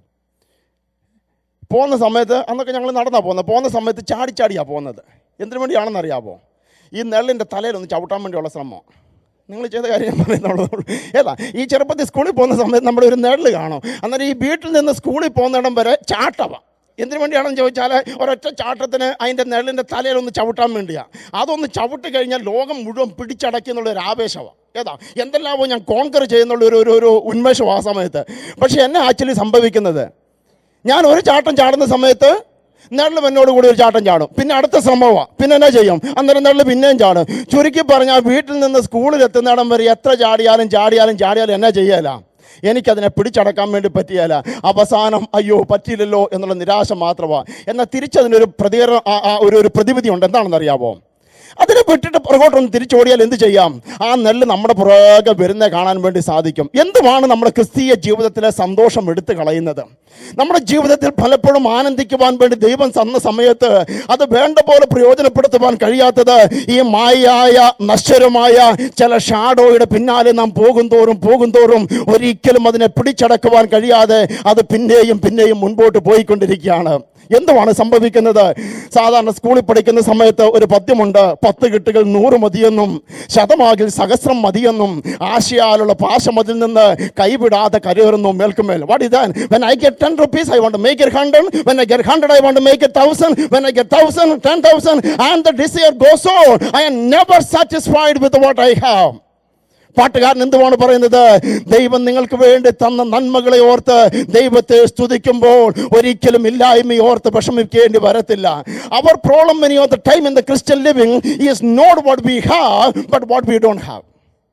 പോകുന്ന സമയത്ത് അന്നൊക്കെ ഞങ്ങൾ നടന്നാണ് പോകുന്നത് പോകുന്ന സമയത്ത് ചാടി ചാടിയാണ് പോകുന്നത് എന്തിനു വേണ്ടിയാണെന്ന് അറിയാമോ ഈ നെള്ളിൻ്റെ തലയിലൊന്ന് ചവിട്ടാൻ വേണ്ടിയുള്ള ശ്രമം നിങ്ങൾ ചെയ്ത കാര്യം ഞാൻ പറയുന്നുള്ളൂ ഏതാ ഈ ചെറുപ്പത്തിൽ സ്കൂളിൽ പോകുന്ന സമയത്ത് നമ്മുടെ ഒരു നെഴൽ കാണും അന്നേരം ഈ വീട്ടിൽ നിന്ന് സ്കൂളിൽ പോകുന്നിടം വരെ ചാട്ടവ എന്തിനു വേണ്ടിയാണെന്ന് ചോദിച്ചാൽ ഒരൊറ്റ ചാട്ടത്തിന് അതിൻ്റെ നെള്ളിൻ്റെ തലയിലൊന്ന് ചവിട്ടാൻ വേണ്ടിയാണ് അതൊന്ന് ചവിട്ടി കഴിഞ്ഞാൽ ലോകം മുഴുവൻ പിടിച്ചടക്കി എന്നുള്ളൊരു ആവേശമാണ് ഏതാ എന്തെല്ലാമോ ഞാൻ കോൺകർ ചെയ്യുന്നുള്ള ഒരു ഒരു ഒരു ഉന്മേഷം ആ സമയത്ത് പക്ഷേ എന്നെ ആക്ച്വലി സംഭവിക്കുന്നത് ഞാൻ ഒരു ചാട്ടം ചാടുന്ന സമയത്ത് നെള്ളും എന്നോട് കൂടി ഒരു ചാട്ടം ചാടും പിന്നെ അടുത്ത ശ്രമമാണ് പിന്നെ എന്നാ ചെയ്യും അന്നേരം നെള്ളു പിന്നെയും ചാടും ചുരുക്കി പറഞ്ഞാൽ വീട്ടിൽ നിന്ന് സ്കൂളിൽ എത്തുന്നിടം വരെ എത്ര ചാടിയാലും ചാടിയാലും ചാടിയാലും എന്നാ ചെയ്യല എനിക്കതിനെ പിടിച്ചടക്കാൻ വേണ്ടി പറ്റിയല്ല അവസാനം അയ്യോ പറ്റിയില്ലല്ലോ എന്നുള്ള നിരാശ മാത്രമാണ് എന്നാൽ തിരിച്ചതിനൊരു പ്രതികരണം ആ- ആ ഒരു ഒരു പ്രതിവിധി ഉണ്ട് എന്താണെന്ന് അറിയാമോ അതിനെ വിട്ടിട്ട് പുറകോട്ടൊന്ന് തിരിച്ചോടിയാൽ എന്ത് ചെയ്യാം ആ നെല്ല് നമ്മുടെ പുറകെ വരുന്ന കാണാൻ വേണ്ടി സാധിക്കും എന്തുമാണ് നമ്മുടെ ക്രിസ്തീയ ജീവിതത്തിലെ സന്തോഷം എടുത്തു കളയുന്നത് നമ്മുടെ ജീവിതത്തിൽ പലപ്പോഴും ആനന്ദിക്കുവാൻ വേണ്ടി ദൈവം തന്ന സമയത്ത് അത് വേണ്ട പോലെ പ്രയോജനപ്പെടുത്തുവാൻ കഴിയാത്തത് ഈ മായയായ നശ്വരമായ ചില ഷാഡോയുടെ പിന്നാലെ നാം പോകും തോറും പോകും തോറും ഒരിക്കലും അതിനെ പിടിച്ചടക്കുവാൻ കഴിയാതെ അത് പിന്നെയും പിന്നെയും മുൻപോട്ട് പോയിക്കൊണ്ടിരിക്കുകയാണ് എന്തുവാണ് സംഭവിക്കുന്നത് സാധാരണ സ്കൂളിൽ പഠിക്കുന്ന സമയത്ത് ഒരു പദ്യമുണ്ട് പത്ത് കെട്ടുകൾ നൂറ് മതിയെന്നും ശതമാകിൽ സഹസ്രം മതിയെന്നും ആശയാലുള്ള പാശം അതിൽ നിന്ന് കൈവിടാതെ കരയേറുന്നു മേൽക്കുമേൽ what is that when i get 10 rupees i want to make it 100 when i get 100 i want to make it 1000 when i get 1000 10000 and the desire goes on i am never satisfied with what i have പാട്ടുകാരൻ എന്തുവാണ് പറയുന്നത് ദൈവം നിങ്ങൾക്ക് വേണ്ടി തന്ന നന്മകളെ ഓർത്ത് ദൈവത്തെ സ്തുതിക്കുമ്പോൾ ഒരിക്കലും ഇല്ലായ്മ ഓർത്ത് വിഷമിക്കേണ്ടി വരത്തില്ല our problem many of the time in the Christian living is not what we have but what we don't have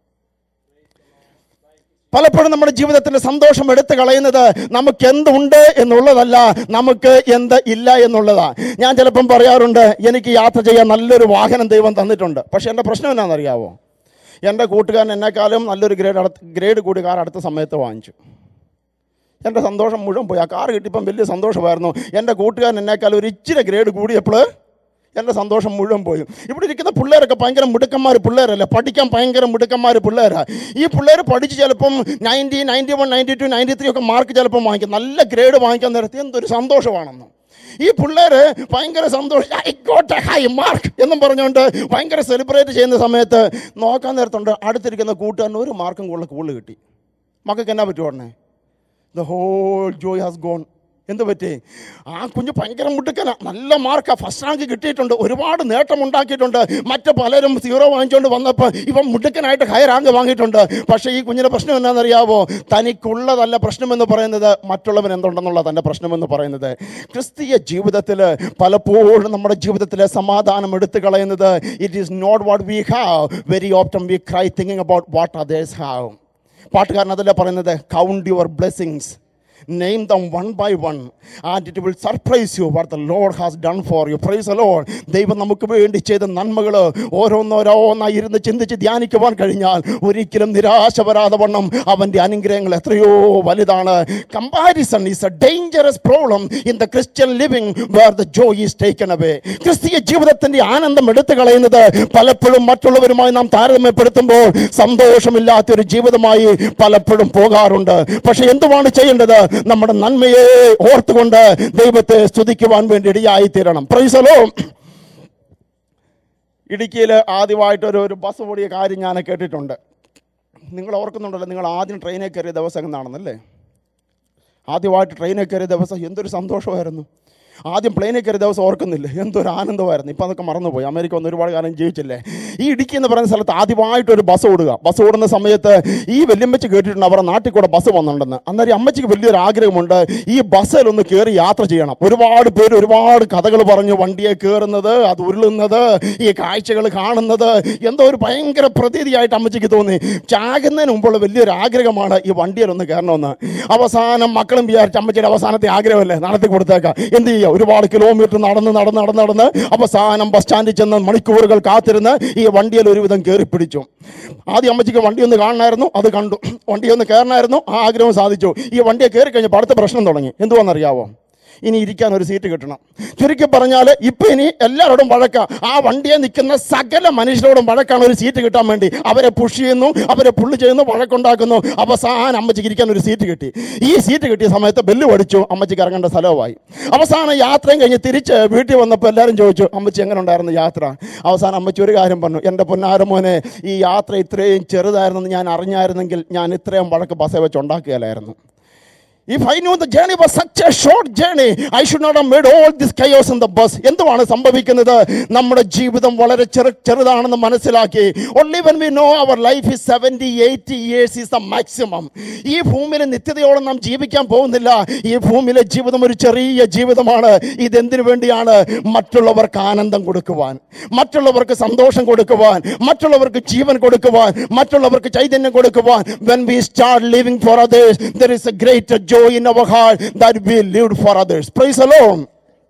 പലപ്പോഴും നമ്മുടെ ജീവിതത്തിന്റെ സന്തോഷം എടുത്തു കളയുന്നത് നമുക്ക് എന്തുണ്ട് എന്നുള്ളതല്ല നമുക്ക് എന്ത് ഇല്ല എന്നുള്ളതാ ഞാൻ ചിലപ്പം പറയാറുണ്ട് എനിക്ക് യാത്ര ചെയ്യാൻ നല്ലൊരു വാഹനം ദൈവം തന്നിട്ടുണ്ട് പക്ഷെ എൻ്റെ പ്രശ്നം എന്നാണെന്നറിയാവോ എൻ്റെ കൂട്ടുകാരൻ എന്നെക്കാളും നല്ലൊരു ഗ്രേഡ് അടുത്ത് ഗ്രേഡ് കൂടി കാർ അടുത്ത സമയത്ത് വാങ്ങിച്ചു എൻ്റെ സന്തോഷം മുഴുവൻ പോയി ആ കാർ കിട്ടിയപ്പം വലിയ സന്തോഷമായിരുന്നു എൻ്റെ കൂട്ടുകാരൻ എന്നെക്കാളും ഒരു ഇച്ചിരി ഗ്രേഡ് കൂടിയപ്പോൾ എൻ്റെ സന്തോഷം മുഴുവൻ പോയി ഇവിടെ ഇരിക്കുന്ന പിള്ളേരൊക്കെ ഭയങ്കര മിടുക്കന്മാർ പിള്ളേരല്ലേ പഠിക്കാൻ ഭയങ്കര മിടുക്കന്മാർ പിള്ളേരാ ഈ പിള്ളേർ പഠിച്ച് ചിലപ്പം ninety ninety one ninety two ninety three ഒക്കെ മാർക്ക് ചിലപ്പം വാങ്ങിക്കും നല്ല ഗ്രേഡ് വാങ്ങിക്കാൻ നേരത്തെ എന്തൊരു സന്തോഷമാണെന്ന് ഈ പിള്ളേര് ഭയങ്കര സന്തോഷം I got a high mark എന്നും പറഞ്ഞുകൊണ്ട് ഭയങ്കര സെലിബ്രേറ്റ് ചെയ്യുന്ന സമയത്ത് നോക്കാൻ നേരത്തുണ്ട് അടുത്തിരിക്കുന്ന കൂട്ടുകാരന് ഒരു മാർക്കും കൂടുതൽ കൂടുതൽ കിട്ടി മക്കൾക്ക് എന്നാ പറ്റുമോ ഉടനെ the whole joy has gone എന്ത് പറ്റി ആ കുഞ്ഞ് ഭയങ്കര മുടുക്കന നല്ല മാർക്കാ ഫസ്റ്റ് റാങ്ക് കിട്ടിയിട്ടുണ്ട് ഒരുപാട് നേട്ടം ഉണ്ടാക്കിയിട്ടുണ്ട് മറ്റ് പലരും സീറോ വാങ്ങിച്ചുകൊണ്ട് വന്നപ്പോൾ ഇവൻ മുടുക്കനായിട്ട് ഹൈ റാങ്ക് വാങ്ങിയിട്ടുണ്ട് പക്ഷേ ഈ കുഞ്ഞിൻ്റെ പ്രശ്നം എന്താണെന്നറിയാവോ തനിക്കുള്ളതല്ല പ്രശ്നമെന്ന് പറയുന്നത് മറ്റുള്ളവൻ എന്തുണ്ടെന്നുള്ള തൻ്റെ പ്രശ്നമെന്ന് പറയുന്നത് ക്രിസ്തീയ ജീവിതത്തിൽ പലപ്പോഴും നമ്മുടെ ജീവിതത്തിലെ സമാധാനം എടുത്തു കളയുന്നത് it is not what we have very often we cry thinking about what others have പാട്ടുകാരൻ അതല്ല പറയുന്നത് count your blessings name them one by one and it will surprise you what the lord has done for you praise lord ദൈവം നമുക്ക് വേണ്ടി ചെയ്ത നന്മകൾ ഓരോന്നോരോന്നായി ഇരുന്ന് ചിന്തിച്ച് ധ്യാനിക്കുവാൻ കഴിഞ്ഞാൽ ഒരിക്കലും നിരാശ വരാതെ വണ്ണം അവൻ്റെ അനുഗ്രഹങ്ങൾ എത്രയോ വലുതാണ് comparison is a dangerous problem in the Christian living where the joy is taken away ക്രിസ്തീയ ജീവിതത്തിന്റെ ആനന്ദം എടുത്തു കളയുന്നത് പലപ്പോഴും മറ്റുള്ളവരുമായി നാം താരതമ്യപ്പെടുത്തുമ്പോൾ സന്തോഷമില്ലാത്ത ഒരു ജീവിതമായി പലപ്പോഴും പോകാറുണ്ട് പക്ഷെ എന്തുവാണ് ചെയ്യേണ്ടത് നമ്മുടെ നന്മയെ ഓർത്തുകൊണ്ട് ദൈവത്തെ സ്തുതിക്കുവാൻ വേണ്ടി ഇടയായി തീരണം പ്രൈസലോ ഇടുക്കിയിൽ ആദ്യമായിട്ടൊരു ഒരു ബസ് ഓടിയ കാര്യം ഞാൻ കേട്ടിട്ടുണ്ട് നിങ്ങൾ ഓർക്കുന്നുണ്ടല്ലോ നിങ്ങൾ ആദ്യം ട്രെയിനിൽ കയറിയ ദിവസം എന്നാണെന്നല്ലേ ആദ്യമായിട്ട് ട്രെയിനിൽ കയറിയ ദിവസം എന്തൊരു സന്തോഷമായിരുന്നു ആദ്യം പ്ലെയിനിൽ കയറിയ ദിവസം ഓർക്കുന്നില്ല എന്തൊരു ആനന്ദമായിരുന്നു ഇപ്പം അതൊക്കെ മറന്നുപോയി അമേരിക്ക ഒന്ന് ഒരുപാട് കാലം ജീവിച്ചില്ലേ ഈ ഇടുക്കി എന്ന് പറയുന്ന സ്ഥലത്ത് ആദ്യമായിട്ട് ഒരു ബസ് ഓടുക ബസ് ഓടുന്ന സമയത്ത് ഈ വല്യമ്മച്ച് കേട്ടിട്ടുണ്ട് അവരുടെ നാട്ടിൽ കൂടെ ബസ് വന്നിട്ടുണ്ടെന്ന് അന്നേരം ഈ അമ്മച്ചിക്ക് വലിയൊരു ആഗ്രഹമുണ്ട് ഈ ബസ്സിൽ ഒന്ന് കയറി യാത്ര ചെയ്യണം ഒരുപാട് പേര് ഒരുപാട് കഥകൾ പറഞ്ഞു വണ്ടിയെ കയറുന്നത് അത് ഉരുളുന്നത് ഈ കാഴ്ചകൾ കാണുന്നത് എന്തോ ഒരു ഭയങ്കര പ്രതീതിയായിട്ട് അമ്മച്ചിക്ക് തോന്നി ചാകുന്നതിന് മുമ്പുള്ള വലിയൊരു ആഗ്രഹമാണ് ഈ വണ്ടിയിലൊന്ന് കയറണമെന്ന് അവസാനം മക്കളും വിചാരിച്ച അമ്മച്ചിയുടെ അവസാനത്തെ ആഗ്രഹമല്ലേ നടത്തി കൊടുത്തേക്കാം എന്ത് ചെയ്യുക ഒരുപാട് കിലോമീറ്റർ നടന്ന് നടന്ന് നടന്ന് നടന്ന് അവസാനം ബസ് സ്റ്റാൻഡിൽ ചെന്ന് മണിക്കൂറുകൾ കാത്തിരുന്ന് ഈ വണ്ടിയിൽ ഒരുവിധം കയറി പിടിച്ചു ആദ്യം അമ്മച്ചിക്ക് വണ്ടി ഒന്ന് കാണണമായിരുന്നു അത് കണ്ടു വണ്ടി ഒന്ന് കയറണമായിരുന്നു ആ ആഗ്രഹം സാധിച്ചു ഈ വണ്ടിയെ കയറി കഴിഞ്ഞപ്പോൾ അടുത്ത പ്രശ്നം തുടങ്ങി എന്തുവാണെന്നറിയാവോ ഇനി ഇരിക്കാൻ ഒരു സീറ്റ് കിട്ടണം ചുരുക്കി പറഞ്ഞാൽ ഇപ്പം ഇനി എല്ലാവരോടും വഴക്ക ആ വണ്ടിയെ നിൽക്കുന്ന സകല മനുഷ്യരോടും വഴക്കാണ് ഒരു സീറ്റ് കിട്ടാൻ വേണ്ടി അവരെ പുഷ് ചെയ്യുന്നു അവരെ പുള്ളി ചെയ്യുന്നു വഴക്കുണ്ടാക്കുന്നു അവസാനം അമ്മച്ചിക്ക് ഇരിക്കാൻ ഒരു സീറ്റ് കിട്ടി ഈ സീറ്റ് കിട്ടിയ സമയത്ത് ബെല്ല് പഠിച്ചു അമ്മച്ചിക്ക് ഇറങ്ങേണ്ട സ്ഥലവുമായി അവസാനം യാത്രയും കഴിഞ്ഞ് തിരിച്ച് വീട്ടിൽ വന്നപ്പോൾ എല്ലാവരും ചോദിച്ചു അമ്മച്ചി എങ്ങനെ ഉണ്ടായിരുന്നു യാത്ര അവസാനം അമ്മച്ചി ഒരു കാര്യം പറഞ്ഞു എൻ്റെ പൊന്നാരമോനെ ഈ യാത്ര ഇത്രയും ചെറുതായിരുന്നെന്ന് ഞാൻ അറിഞ്ഞായിരുന്നെങ്കിൽ ഞാൻ ഇത്രയും വഴക്ക് ബസ്സേ വെച്ച് ഉണ്ടാക്കുകയില്ലായിരുന്നു If I knew the journey was such a short journey, I should not have made all this chaos in the bus. എന്തുവാണ് സംഭവിക്കുന്നത് നമ്മുടെ ജീവിതം വളരെ ചെറു ചെറുതാണെന്ന് മനസ്സിലാക്കി only when we know our life is 70 80 years is the maximum ഈ ഭൂമിയിലെ നിത്യതയോളം നാം ജീവിക്കാൻ പോകുന്നില്ല ഈ ഭൂമിയിലെ ജീവിതം ഒരു ചെറിയ ജീവിതമാണ് ഇതെന്തിനു വേണ്ടിയാണ് മറ്റുള്ളവർക്ക് ആനന്ദം കൊടുക്കുവാൻ മറ്റുള്ളവർക്ക് സന്തോഷം കൊടുക്കുവാൻ മറ്റുള്ളവർക്ക് ജീവൻ കൊടുക്കുവാൻ മറ്റുള്ളവർക്ക് ചൈതന്യം കൊടുക്കുവാൻ when we start living for others there is a greater joy in our heart that we lived for others praise the lord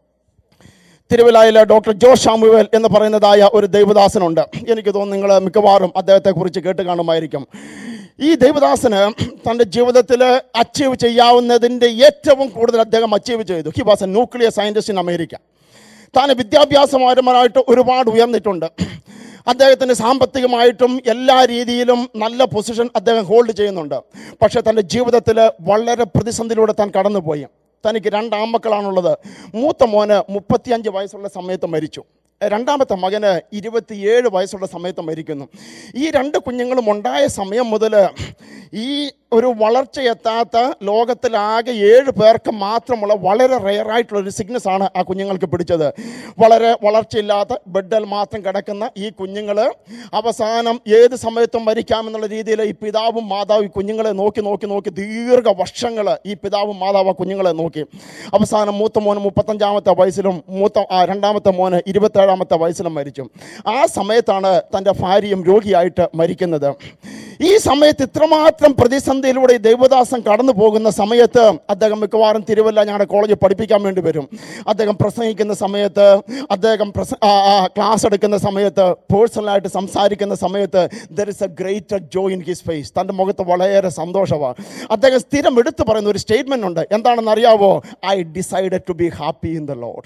തിരുവല്ലായിലെ ഡോക്ടർ ജോ ഷാമുവേൽ എന്ന് പറയുന്നതായ ഒരു ദൈവദാസനുണ്ട് എനിക്ക് തോന്നുന്നു നിങ്ങൾ മിക്കവാറും അദ്ദേഹത്തെ കുറിച്ച് കേട്ട് കാണുമായിരിക്കും ഈ ദൈവദാസന് തൻ്റെ ജീവിതത്തിൽ അച്ചീവ് ചെയ്യാവുന്നതിൻ്റെ ഏറ്റവും കൂടുതൽ അദ്ദേഹം അച്ചീവ് ചെയ്തു he was a nuclear scientist in America താൻ വിദ്യാഭ്യാസപരമായിട്ട് ഒരുപാട് ഉയർന്നിട്ടുണ്ട് അദ്ദേഹത്തിന് സാമ്പത്തികമായിട്ടും എല്ലാ രീതിയിലും നല്ല പൊസിഷൻ അദ്ദേഹം ഹോൾഡ് ചെയ്യുന്നുണ്ട് പക്ഷേ തൻ്റെ ജീവിതത്തിൽ വളരെ പ്രതിസന്ധിയിലൂടെ താൻ കടന്നുപോയി തനിക്ക് രണ്ട് ആൺമക്കളാണുള്ളത് മൂത്ത മോന് മുപ്പത്തിയഞ്ച് വയസ്സുള്ള സമയത്ത് മരിച്ചു രണ്ടാമത്തെ മകന് ഇരുപത്തിയേഴ് വയസ്സുള്ള സമയത്ത് മരിക്കുന്നു ഈ രണ്ട് കുഞ്ഞുങ്ങളും ഉണ്ടായ സമയം മുതൽ ഈ ഒരു വളർച്ചയെത്താത്ത ലോകത്തിലാകെ ഏഴ് പേർക്ക് മാത്രമുള്ള വളരെ റെയറായിട്ടുള്ള ഒരു സിഗ്നസ് ആണ് ആ കുഞ്ഞുങ്ങൾക്ക് പിടിച്ചത് വളരെ വളർച്ചയില്ലാത്ത ബെഡിൽ മാത്രം കിടക്കുന്ന ഈ കുഞ്ഞുങ്ങൾ അവസാനം ഏത് സമയത്തും മരിക്കാമെന്നുള്ള രീതിയിൽ ഈ പിതാവും മാതാവും ഈ കുഞ്ഞുങ്ങളെ നോക്കി നോക്കി നോക്കി ദീർഘ വർഷങ്ങൾ ഈ പിതാവും മാതാവും ആ കുഞ്ഞുങ്ങളെ നോക്കി അവസാനം മൂത്ത മോന് മുപ്പത്തഞ്ചാമത്തെ വയസ്സിലും മൂത്ത ആ രണ്ടാമത്തെ മോന് ഇരുപത്തേഴാമത്തെ വയസ്സിലും മരിച്ചു ആ സമയത്താണ് തൻ്റെ ഭാര്യയും രോഗിയായിട്ട് മരിക്കുന്നത് ഈ സമയത്ത് ഇത്രമാത്രം പ്രതിസന്ധിയിലൂടെ ഈ ദൈവദാസൻ കടന്നു പോകുന്ന സമയത്ത് അദ്ദേഹം മിക്കവാറും തിരുവല്ല ഞങ്ങളുടെ കോളേജിൽ പഠിപ്പിക്കാൻ വേണ്ടി വരും അദ്ദേഹം പ്രസംഗിക്കുന്ന സമയത്ത് അദ്ദേഹം പ്രസ ആ, ആ, ക്ലാസ് എടുക്കുന്ന സമയത്ത് പേഴ്സണലായിട്ട് സംസാരിക്കുന്ന സമയത്ത് there is a greater joy in his face തൻ്റെ മുഖത്ത് വളരെ സന്തോഷമാണ് അദ്ദേഹം സ്ഥിരം എടുത്തു പറയുന്ന ഒരു സ്റ്റേറ്റ്മെൻ്റ് ഉണ്ട് എന്താണെന്ന് അറിയാവോ I decided to be happy in the lord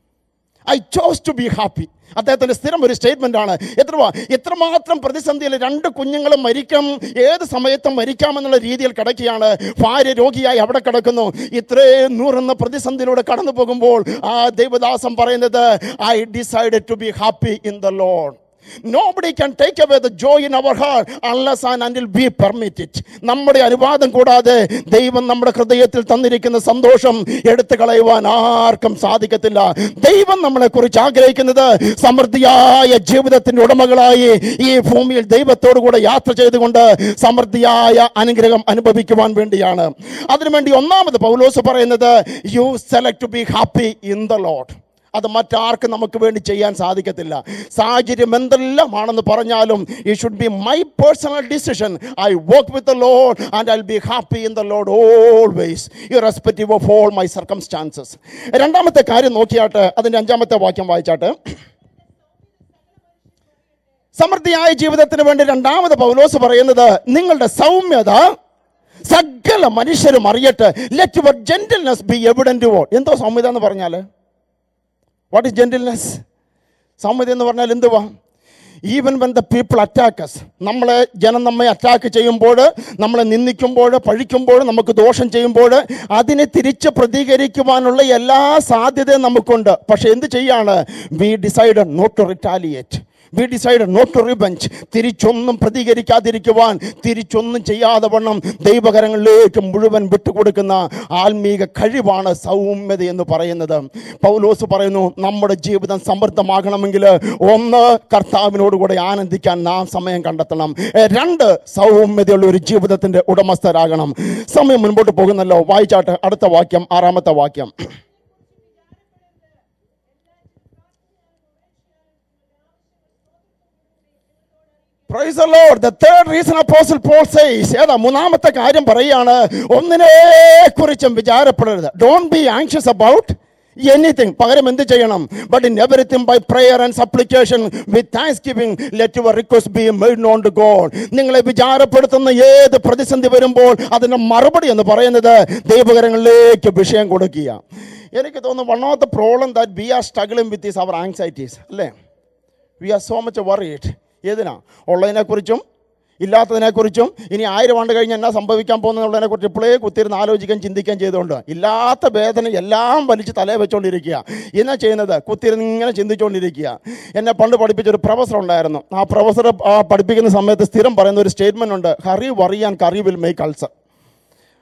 I chose to be happy അദ്ദേഹത്തിൻ്റെ സ്ഥിരം ഒരു സ്റ്റേറ്റ്മെൻ്റ് ആണ് എത്ര എത്രമാത്രം പ്രതിസന്ധിയിൽ രണ്ട് കുഞ്ഞുങ്ങളും മരിക്കാം ഏത് സമയത്തും മരിക്കാമെന്നുള്ള രീതിയിൽ കിടക്കുകയാണ് ഭാര്യ രോഗിയായി അവിടെ കിടക്കുന്നു ഇത്രയും നൂറെന്ന പ്രതിസന്ധിയിലൂടെ കടന്നു പോകുമ്പോൾ ആ ദൈവദാസം പറയുന്നത് I decided to be happy in the lord Nobody can take away the joy in our heart unless and until we permit it. നമ്മുടെ അനുവാദം കൂടാതെ ദൈവം നമ്മുടെ ഹൃദയത്തിൽ തന്നിരിക്കുന്ന സന്തോഷം എടുത്തു കളയുവാൻ ആർക്കും സാധിക്കത്തില്ല ദൈവം നമ്മളെ കുറിച്ച് ആഗ്രഹിക്കുന്നത് സമൃദ്ധിയായ ജീവിതത്തിന്റെ ഉടമകളായി ഈ ഭൂമിയിൽ ദൈവത്തോടു കൂടെ യാത്ര ചെയ്തുകൊണ്ട് സമൃദ്ധിയായ അനുഗ്രഹം അനുഭവിക്കുവാൻ വേണ്ടിയാണ് അതിനുവേണ്ടി ഒന്നാമത് പൗലോസ് പറയുന്നത് you select to be happy in the lord അത് മറ്റാർക്കും നമുക്ക് വേണ്ടി ചെയ്യാൻ സാധിക്കത്തില്ല സാഹചര്യം എന്തെല്ലാമാണെന്ന് പറഞ്ഞാലും ഈ should be my personal decision I work with the lord and I be happy in the load always irrespective of all my circumstances രണ്ടാമത്തെ കാര്യം നോക്കിയാട്ട് അതിൻ്റെ അഞ്ചാമത്തെ വാക്യം വായിച്ചാട്ട് സമൃദ്ധിയായ ജീവിതത്തിന് വേണ്ടി രണ്ടാമത് പൗലോസ് പറയുന്നത് നിങ്ങളുടെ സൗമ്യത സകല മനുഷ്യരും അറിയട്ടെ let your gentleness be evident വോ എന്തോ സൗമ്യത എന്ന് പറഞ്ഞാൽ വാട്ട് ഇസ് ജെന്റിൽനെസ് സൗമ്യത എന്ന് പറഞ്ഞാൽ എന്തുവാ even when the people attacks നമ്മളെ ജനം നമ്മെ അറ്റാക്ക് ചെയ്യുമ്പോൾ നമ്മളെ നിന്ദിക്കുമ്പോൾ പഴിക്കുമ്പോൾ നമുക്ക് ദോഷം ചെയ്യുമ്പോൾ അതിനെ തിരിച്ച് പ്രതികരിക്കുവാനുള്ള എല്ലാ സാധ്യതയും നമുക്കുണ്ട് പക്ഷെ എന്ത് ചെയ്യാണ് we decide not to retaliate we decide not to revenge തിരിച്ചൊന്നും പ്രതികരിക്കാതിരിക്കുവാൻ തിരിച്ചൊന്നും ചെയ്യാതെ വണ്ണം ദൈവകരങ്ങളിലേക്ക് മുഴുവൻ വിട്ടുകൊടുക്കുന്ന ആത്മീക കഴിവാണ് സൗമ്യത എന്ന് പറയുന്നത് പൗലോസ് പറയുന്നു നമ്മുടെ ജീവിതം സമൃദ്ധമാകണമെങ്കിൽ ഒന്ന് കർത്താവിനോടുകൂടെ ആനന്ദിക്കാൻ നാം സമയം കണ്ടെത്തണം എ, രണ്ട് സൗമ്യതയുള്ള ഒരു ജീവിതത്തിന്റെ ഉടമസ്ഥരാകണം സമയം മുൻപോട്ട് പോകുന്നല്ലോ വായിച്ചാട്ട് അടുത്ത വാക്യം ആറാമത്തെ വാക്യം Praise the Lord. The third reason Apostle Paul says, ഏതാ മൂന്നാമത്തെ കാര്യം പറയുകയാണ് ഒന്നിനെ കുറിച്ചും വിചാരപ്പെടരുത് don't be anxious about anything പകരം എന്ത് ചെയ്യണം but in everything by prayer and supplication with thanks giving let your request be made known to God നിങ്ങളെ വിചാരപ്പെടുത്തുന്ന ഏത് പ്രതിസന്ധി വരുമ്പോൾ അതിന് മറുപടി എന്ന് പറയുന്നത് ദൈവകരങ്ങളിലേക്ക് വിഷയം കൊടുക്കുക എനിക്ക് തോന്നുന്നു one of the problem that we are struggling with is our anxieties അല്ലേ we are so much worried ഏതിനാ ഉള്ളതിനെക്കുറിച്ചും ഇല്ലാത്തതിനെക്കുറിച്ചും ഇനി ആയിരം ആണ്ട് കഴിഞ്ഞ് എന്നാ സംഭവിക്കാൻ പോകുന്നതിനുള്ളതിനെക്കുറിച്ച് ഇപ്പോഴേ കുത്തിരുന്ന് ആലോചിക്കാൻ ചിന്തിക്കാൻ ചെയ്തുകൊണ്ട് ഇല്ലാത്ത വേദന എല്ലാം വലിച്ച് തലേ വെച്ചുകൊണ്ടിരിക്കുക എന്നാ ചെയ്യുന്നത് കുത്തിരുന്ന് ഇങ്ങനെ ചിന്തിച്ചുകൊണ്ടിരിക്കുക എന്നെ പണ്ട് പഠിപ്പിച്ചൊരു പ്രൊഫസർ ഉണ്ടായിരുന്നു ആ പ്രൊഫസർ പഠിപ്പിക്കുന്ന സമയത്ത് സ്ഥിരം പറയുന്ന ഒരു സ്റ്റേറ്റ്മെൻ്റ് ഉണ്ട് hurry worry and curry will make ulcer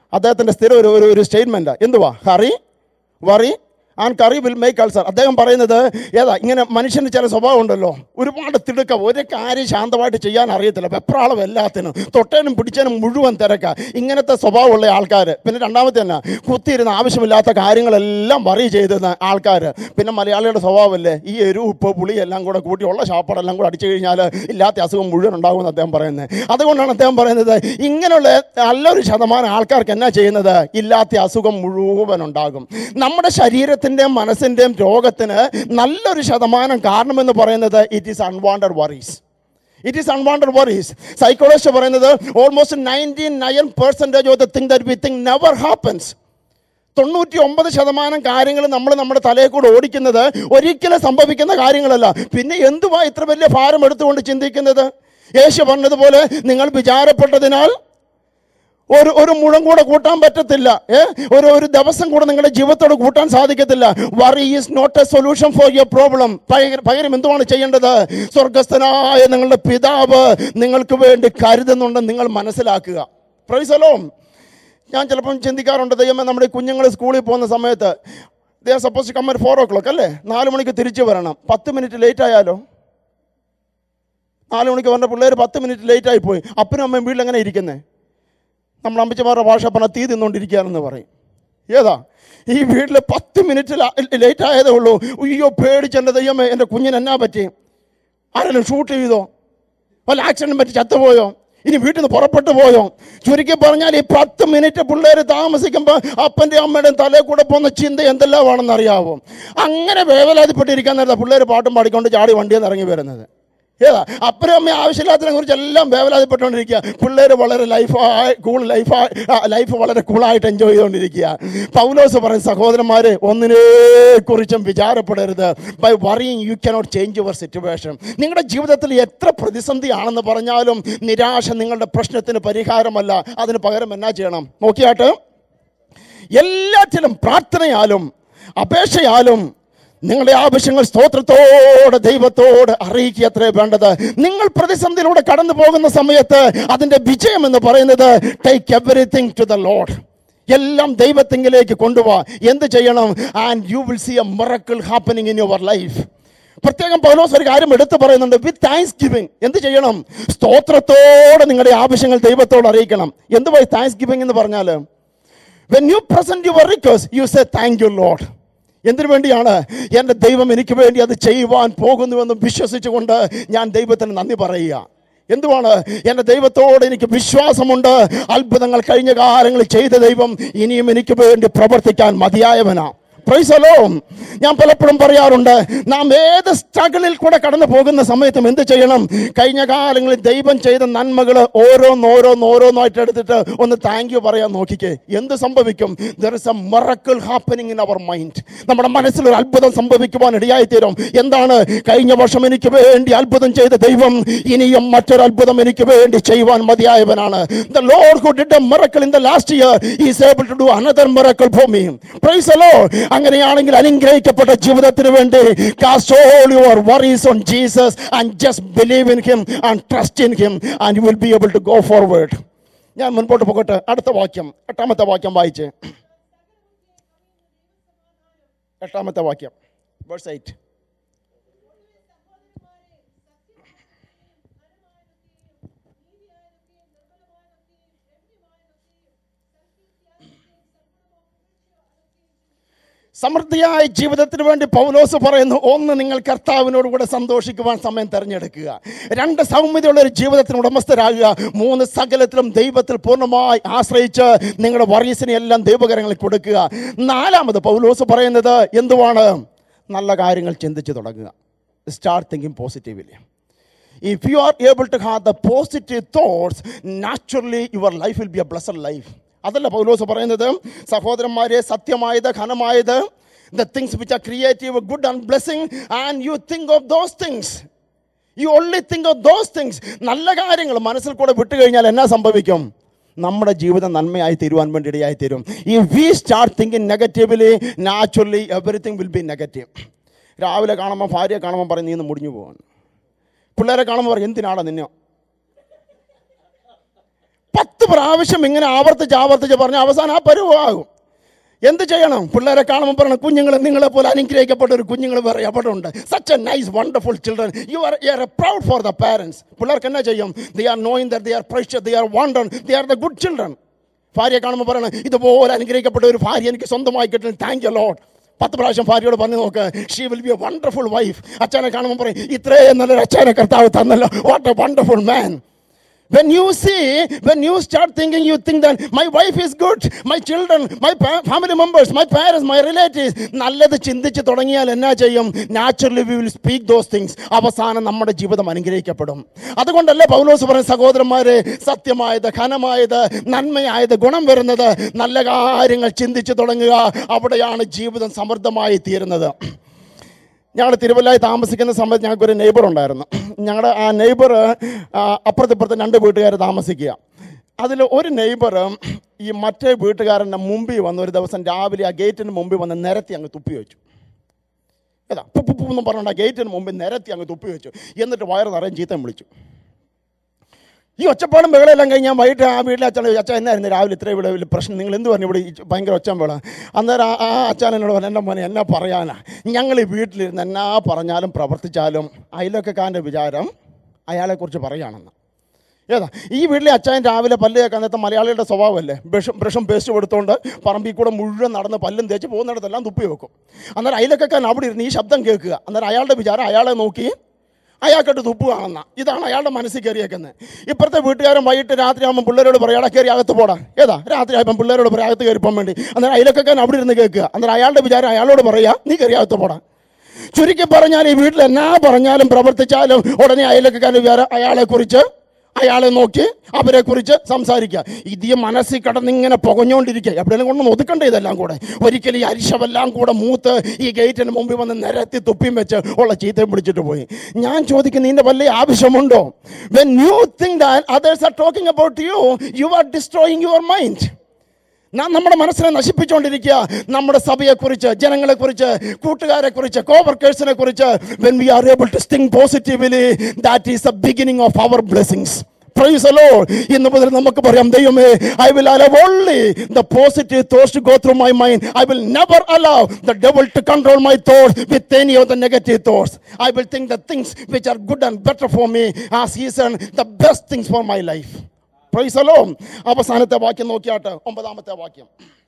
അദ്ദേഹത്തിൻ്റെ സ്ഥിരം ഒരു ഒരു ഒരു സ്റ്റേറ്റ്മെൻറ്റ് എന്തുവാ hurry worry and curry will make ulcer അദ്ദേഹം പറയുന്നത് ഏതാ ഇങ്ങനെ മനുഷ്യന് ചില സ്വഭാവം ഉണ്ടല്ലോ ഒരുപാട് തിടുക്ക ഒരു കാര്യം ശാന്തമായിട്ട് ചെയ്യാൻ അറിയത്തില്ല വെപ്രാളം എല്ലാത്തിനും തൊട്ടേനും പിടിച്ചതിനും മുഴുവൻ തിരക്ക ഇങ്ങനത്തെ സ്വഭാവമുള്ള ആൾക്കാർ പിന്നെ രണ്ടാമത്തെ തന്നെ കുത്തിയിരുന്ന ആവശ്യമില്ലാത്ത കാര്യങ്ങളെല്ലാം വറി ചെയ്തിരുന്ന ആൾക്കാർ പിന്നെ മലയാളിയുടെ സ്വഭാവമല്ലേ ഈ എരു ഉപ്പ് പുളി എല്ലാം കൂടെ കൂട്ടി ഉള്ള ശാപ്പാടെല്ലാം കൂടെ അടിച്ചു കഴിഞ്ഞാൽ ഇല്ലാത്ത അസുഖം മുഴുവൻ ഉണ്ടാകുമെന്ന് അദ്ദേഹം പറയുന്നത് അതുകൊണ്ടാണ് അദ്ദേഹം പറയുന്നത് ഇങ്ങനെയുള്ള നല്ലൊരു ശതമാനം ആൾക്കാർക്ക് എന്നാ ചെയ്യുന്നത് ഇല്ലാത്ത അസുഖം മുഴുവൻ ഉണ്ടാകും നമ്മുടെ ശരീരത്തിൻ്റെയും മനസ്സിൻ്റെയും രോഗത്തിന് നല്ലൊരു ശതമാനം കാരണമെന്ന് പറയുന്നത് it is unwanted worries it is unwanted worries psychologist പറയുന്നത് almost ninety nine percentage of the thing that we think never happens തൊണ്ണൂറ്റി ഒമ്പത് ശതമാനം കാര്യങ്ങൾ നമ്മൾ നമ്മുടെ തലയിൽ കൂടെ ഓടിക്കുന്നത് ഒരിക്കലും സംഭവിക്കുന്ന കാര്യങ്ങളല്ല പിന്നെ എന്തുവാ ഇത്ര വലിയ ഭാരം എടുത്തുകൊണ്ട് ചിന്തിക്കുന്നത് യേശു പറഞ്ഞതുപോലെ നിങ്ങൾ വിചാരപ്പെട്ടതിനാൽ ഒരു ഒരു മുഴം കൂടെ കൂട്ടാൻ പറ്റത്തില്ല ഏ ഒരു ഒരു ദിവസം കൂടെ നിങ്ങളുടെ ജീവിതത്തോട് കൂട്ടാൻ സാധിക്കത്തില്ല worry is not a solution for your problem പകരം എന്തുവാണ് ചെയ്യേണ്ടത് സ്വർഗസ്ഥനായ നിങ്ങളുടെ പിതാവ് നിങ്ങൾക്ക് വേണ്ടി കരുതുന്നുണ്ടെന്ന് നിങ്ങൾ മനസ്സിലാക്കുക പ്രൈസലോ ഞാൻ ചിലപ്പം ചിന്തിക്കാറുണ്ട് ദൈവമേ നമ്മുടെ കുഞ്ഞുങ്ങൾ സ്കൂളിൽ പോകുന്ന സമയത്ത് they suppose come four o'clock അല്ലേ നാല് മണിക്ക് തിരിച്ചു വരണം പത്ത് മിനിറ്റ് ലേറ്റ് ആയാലോ നാല് മണിക്ക് വന്ന പിള്ളേർ പത്ത് മിനിറ്റ് ലേറ്റ് ആയി പോയി അപ്പനും അമ്മയും വീട്ടിൽ എങ്ങനെ ഇരിക്കുന്നത് നമ്മൾ അമ്മച്ചമാരുടെ ഭാഷ പറഞ്ഞാൽ തീ തിന്നുകൊണ്ടിരിക്കുകയാണെന്ന് പറയും ഏതാ ഈ വീട്ടിൽ പത്ത് മിനിറ്റ് ലേറ്റ് ആയതേ ഉള്ളൂ അയ്യോ പേടിച്ചെൻ്റെ ദൈവമേ എൻ്റെ കുഞ്ഞിന് എന്നാ പറ്റി ആരെങ്കിലും ഷൂട്ട് ചെയ്തോ വല്ല ആക്സിഡൻറ്റ് പറ്റി ചത്തുപോയോ ഇനി വീട്ടിൽ നിന്ന് പുറപ്പെട്ടു പോയോ ചുരുക്കി പറഞ്ഞാൽ ഈ പത്ത് മിനിറ്റ് പിള്ളേർ താമസിക്കുമ്പോൾ അപ്പൻ്റെ അമ്മയുടെയും തലയിൽ കൂടെ പോകുന്ന ചിന്ത എന്തെല്ലാമാണെന്ന് അറിയാവോ അങ്ങനെ വേവലാതിപ്പെട്ടിരിക്കാൻ നേരത്തെ പിള്ളേർ പാട്ടും പാടിക്കൊണ്ട് ചാടി വണ്ടിയിൽ നിന്ന് ഇറങ്ങി വരുന്നത് ഏതാ അപ്പനും അമ്മ ആവശ്യമില്ലാത്തതിനെ കുറിച്ച് എല്ലാം വേവലാതിപ്പെട്ടുകൊണ്ടിരിക്കുക പിള്ളേർ വളരെ ലൈഫായി കൂൾ ലൈഫായി ലൈഫ് വളരെ കൂളായിട്ട് എൻജോയ് ചെയ്തുകൊണ്ടിരിക്കുക പൗലോസ് പറയും സഹോദരന്മാർ ഒന്നിനെ കുറിച്ചും വിചാരപ്പെടരുത് by worrying you cannot change your situation നിങ്ങളുടെ ജീവിതത്തിൽ എത്ര പ്രതിസന്ധിയാണെന്ന് പറഞ്ഞാലും നിരാശ നിങ്ങളുടെ പ്രശ്നത്തിന് പരിഹാരമല്ല അതിന് പകരം എന്നാ ചെയ്യണം നോക്കിയാട്ട് എല്ലാറ്റിലും പ്രാർത്ഥനയാലും അപേക്ഷയാലും നിങ്ങളുടെ ആവശ്യങ്ങൾ സ്തോത്രത്തോടെ ദൈവത്തോട് അറിയിക്കുക അത്രേ വേണ്ടത് നിങ്ങൾ പ്രതിസന്ധിയിലൂടെ കടന്നു പോകുന്ന സമയത്ത് അതിൻ്റെ വിജയം എന്ന് പറയുന്നത് take everything to the Lord എല്ലാം ദൈവത്തിങ്കിലേക്ക് കൊണ്ടുപോവാ എന്ത് ചെയ്യണം and you will see a miracle happening in your life പ്രത്യേകം പൗലോസ് ഒരു കാര്യം എടുത്തു പറയുന്നുണ്ട് വിത്ത് താങ്ക്സ് ഗിവിംഗ് എന്ത് ചെയ്യണം സ്തോത്രത്തോടെ നിങ്ങളുടെ ആവശ്യങ്ങൾ ദൈവത്തോട് അറിയിക്കണം എന്ത് പോയി താങ്ക്സ് ഗിവിംഗ് എന്ന് പറഞ്ഞാൽ when you present your request you say thank you Lord എന്തിനു വേണ്ടിയാണ് എൻ്റെ ദൈവം എനിക്ക് വേണ്ടി അത് ചെയ്യുവാൻ പോകുന്നുവെന്ന് വിശ്വസിച്ചുകൊണ്ട് ഞാൻ ദൈവത്തിന് നന്ദി പറയുക എന്തുവാണ് എൻ്റെ ദൈവത്തോട് എനിക്ക് വിശ്വാസമുണ്ട് അത്ഭുതങ്ങൾ കഴിഞ്ഞ കാലങ്ങളിൽ ചെയ്ത ദൈവം ഇനിയും എനിക്ക് വേണ്ടി പ്രവർത്തിക്കാൻ മതിയായവനാ പ്രൈസലോ ഞാൻ പലപ്പോഴും പറയാറുണ്ട് നാം ഏത് സ്ട്രഗിളിൽ കൂടെ കടന്നു പോകുന്ന സമയത്തും എന്ത് ചെയ്യണം കഴിഞ്ഞ കാലങ്ങളിൽ ദൈവം ചെയ്ത നന്മകൾ ഓരോന്നോരോന്ന് ഓരോന്നായിട്ട് എടുത്തിട്ട് ഒന്ന് താങ്ക് യു പറയാൻ നോക്കിക്കേ എന്ത് സംഭവിക്കും there is a miracle happening in our mind നമ്മുടെ മനസ്സിൽ ഒരു അത്ഭുതം സംഭവിക്കുവാൻ ഇടയായിത്തീരും എന്താണ് കഴിഞ്ഞ വർഷം എനിക്ക് വേണ്ടി അത്ഭുതം ചെയ്ത ദൈവം ഇനിയും മറ്റൊരു അത്ഭുതം എനിക്ക് വേണ്ടി ചെയ്യുവാൻ മതിയായവനാണ് the Lord who did a miracle in the last year he is able to do another miracle for me praise the lord അങ്ങനെയാണെങ്കിൽ അനുഗ്രഹിക്കപ്പെട്ട ജീവിതത്തിന് വേണ്ടി cast all your worries on Jesus and just believe in him and trust in him and you will be able to go forward ഞാൻ മുൻപോട്ട് പോകട്ടെ അടുത്ത വാക്യം എട്ടാമത്തെ വാക്യം വായിച്ച് എട്ടാമത്തെ വാക്യം വേഴ്സ് എയ്റ്റ് സമൃദ്ധിയായ ജീവിതത്തിന് വേണ്ടി പൗലോസ് പറയുന്നു ഒന്ന് നിങ്ങൾ കർത്താവിനോട് കൂടെ സന്തോഷിക്കുവാൻ സമയം തിരഞ്ഞെടുക്കുക രണ്ട് സൗമ്യതയുള്ള ഒരു ജീവിതത്തിന് ഉടമസ്ഥരാകുക മൂന്ന് സകലത്തിലും ദൈവത്തിൽ പൂർണ്ണമായി ആശ്രയിച്ച് നിങ്ങളുടെ വറീസിനെ എല്ലാം ദൈവകരങ്ങളിൽ കൊടുക്കുക നാലാമത് പൗലോസ് പറയുന്നത് എന്തുവാണ് നല്ല കാര്യങ്ങൾ ചിന്തിച്ച് തുടങ്ങുക start thinking positively If you are able to have the positive thoughts, naturally your life will be a blessed life. അതല്ല പൗലോസ് പറയുന്നത് സഹോദരന്മാരെ സത്യമായത് ഘനമായത് the things which are creative good and blessing and you think of those things you only think of those things നല്ല കാര്യങ്ങൾ മനസ്സിൽ കൂടെ വിട്ടു കഴിഞ്ഞാൽ എന്നാ സംഭവിക്കും നമ്മുടെ ജീവിതം നന്മയായി തീരുവാൻ വേണ്ടി ഇടയായി തീരും ഈ we start thinking negatively naturally everything will be negative രാവിലെ കാണുമ്പോൾ ഭാര്യയെ കാണുമ്പോൾ പറയും നീ ഇന്ന് മുടിഞ്ഞു പോകാൻ പിള്ളേരെ കാണുമ്പോൾ പറയും എന്തിനാടാ നിന്നെ പത്ത് പത്ത് പ്രാവശ്യം ഇങ്ങനെ ആവർത്തിച്ച് ആവർത്തിച്ച് പറഞ്ഞ അവസാനം ആ പരുവാകും എന്ത് ചെയ്യണം പിള്ളേരെ കാണുമ്പോൾ പറയണം കുഞ്ഞുങ്ങൾ നിങ്ങളെ പോലെ അനുഗ്രഹിക്കപ്പെട്ട ഒരു കുഞ്ഞുങ്ങൾ വേറെ എവിടെ ഉണ്ട് such a nice wonderful children you are you are a proud for the parents പിള്ളേർക്ക് എന്നാ ചെയ്യും they are knowing there they are precious they are wonder they are the good children ഭാര്യയെ കാണുമ്പോൾ പറയണം ഇതുപോലെ അനുഗ്രഹിക്കപ്പെട്ട ഒരു ഭാര്യ എനിക്ക് സ്വന്തമായി കിട്ടും താങ്ക് യു ലോഡ് പത്ത് പ്രാവശ്യം ഭാര്യയോട് പറഞ്ഞു നോക്ക് she will be a wonderful wife അച്ഛനെ കാണുമ്പോൾ പറയും ഇത്രയും നല്ലൊരു അച്ഛനെ കർത്താവ് തന്നല്ലോ what a wonderful man When you see, when you start thinking, you think that my wife is good, my children, my pa- family members, my parents, my relatives, നല്ലത് ചിന്തിച്ച് തുടങ്ങിയാൽ എന്നാ ചെയ്യും naturally we will speak those things അവസാനം നമ്മുടെ ജീവിതം അനുഗ്രഹിക്കപ്പെടും അതുകൊണ്ടല്ലേ പൗലോസ് പറഞ്ഞ സഹോദരന്മാരെ സത്യമായത് ഘനമായത് നന്മയായത് ഗുണം വരുന്നത് നല്ല കാര്യങ്ങൾ ചിന്തിച്ച് തുടങ്ങുക അവിടെയാണ് ജീവിതം സമൃദ്ധമായി തീരുന്നത് ഞങ്ങൾ തിരുവല്ലായി താമസിക്കുന്ന സമയത്ത് ഞങ്ങൾക്കൊരു നെയ്ബർ ഉണ്ടായിരുന്നു ഞങ്ങളുടെ ആ നെയ്ബർ അപ്പുറത്തിപ്പുറത്ത് രണ്ട് വീട്ടുകാർ താമസിക്കുക അതിൽ ഒരു നെയ്ബർ ഈ മറ്റേ വീട്ടുകാരൻ്റെ മുമ്പിൽ വന്ന് ഒരു ദിവസം രാവിലെ ആ ഗേറ്റിന് മുമ്പിൽ വന്ന് നിരത്തി അങ്ങ് തുപ്പി വെച്ചു ഏതാ പുപ്പു എന്നും പറഞ്ഞുകൊണ്ട് ആ ഗേറ്റിന് മുമ്പിൽ നിരത്തി അങ്ങ് തുപ്പി വെച്ചു എന്നിട്ട് വയറ് നിറയും ചീത്തം വിളിച്ചു ഈ ഒച്ചപ്പാടും ബഹളമെല്ലാം കഴിഞ്ഞ് ഞാൻ വൈകിട്ട് ആ വീട്ടിലെ അച്ഛൻ അച്ഛൻ എന്നായിരുന്നു രാവിലെ ഇത്ര ഇവിടെ വലിയ പ്രശ്നം നിങ്ങൾ എന്ത് പറഞ്ഞു ഇവിടെ ഈ ഭയങ്കര ഒച്ചം വേള അന്നേരം ആ- ആ അച്ഛൻ എന്നോട് പറഞ്ഞു എൻ്റെ മോനെ എന്നാ പറയാനാ ഞങ്ങൾ ഈ വീട്ടിലിരുന്ന് എന്നാ പറഞ്ഞാലും പ്രവർത്തിച്ചാലും അയലൊക്കെക്കാരൻ്റെ വിചാരം അയാളെക്കുറിച്ച് പറയുകയാണെന്ന് ഏതാ ഈ വീട്ടിലെ അച്ഛൻ രാവിലെ പല്ല് തേക്കാൻ നേരത്തെ മലയാളികളുടെ സ്വഭാവമല്ലേ ബ്രഷും ബ്രഷും പേസ്റ്റ് കൊടുത്തുകൊണ്ട് പറമ്പിൽ കൂടെ മുഴുവൻ നടന്ന് പല്ലും തേച്ച് പോകുന്നിടത്തെല്ലാം തുപ്പി വെക്കും അന്നേരം അയലൊക്കെക്കാരൻ അവിടെ ഇരുന്ന് ഈ ശബ്ദം കേൾക്കുക അന്നേരം അയാളുടെ വിചാരം അയാളെ നോക്കി അയാൾക്കിട്ട് തുപ്പുകയാണെന്ന ഇതാണ് അയാളുടെ മനസ്സിൽ കയറിയേക്കുന്നത് ഇപ്പുറത്തെ വീട്ടുകാരൻ വൈകിട്ട് രാത്രി ആകുമ്പോൾ പിള്ളേരോട് പറയും അയാളെ കയറി അകത്ത് പോടാ ഏതാ രാത്രി ആകുമ്പോൾ പിള്ളേരോട് പറയാം അകത്ത് കയറിപ്പോൻ വേണ്ടി അന്നേരം അയലൊക്കെ അവിടെ ഇരുന്ന് കേൾക്കുക അന്നേരം അയാളുടെ വിചാരം അയാളോട് പറയാ നീ കയറി അകത്ത് പോടാ ചുരുക്കി പറഞ്ഞാൽ ഈ വീട്ടിൽ എന്നാ പറഞ്ഞാലും പ്രവർത്തിച്ചാലും ഉടനെ അയലൊക്കെ വിചാരം അയാളെ കുറിച്ച് അയാളെ നോക്കി അവരെ കുറിച്ച് സംസാരിക്കുക ഇത് ഈ മനസ്സിൽ കിടന്നിങ്ങനെ പുകഞ്ഞുകൊണ്ടിരിക്കുക എവിടെയെങ്കിലും കൊണ്ട് ഒതുക്കണ്ടേ ഇതെല്ലാം കൂടെ ഒരിക്കലും ഈ അരിശമെല്ലാം കൂടെ മൂത്ത് ഈ ഗേറ്റിന് മുമ്പിൽ വന്ന് നിരത്തി തുപ്പിയും വെച്ച് ഉള്ള ചീത്തയും പിടിച്ചിട്ട് പോയി ഞാൻ ചോദിക്കുന്ന നിന്റെ വല്ല ആവശ്യമുണ്ടോ when you think that others are talking about you you are destroying your mind നാം നമ്മുടെ മനസ്സിനെ നശിപ്പിച്ചുകൊണ്ടിരിക്കുക നമ്മുടെ സഭയെക്കുറിച്ച് ജനങ്ങളെക്കുറിച്ച് കൂട്ടുകാരെക്കുറിച്ച് കോവർക്കേഴ്സിനെ കുറിച്ച് when we are able to think positively that is the beginning of our blessings praise അലോ ഇന്ന് മുതൽ നമുക്ക് പറയാം ദൈവമേ I will allow only the positive thoughts to go through my mind I will never allow the devil to control my thoughts with any of the negative thoughts I will think the things which are good and better for me ആ season the best things for my life praise the Lord അവസാനത്തെ വാക്യം നോക്കിയാട്ട് ഒമ്പതാമത്തെ വാക്യം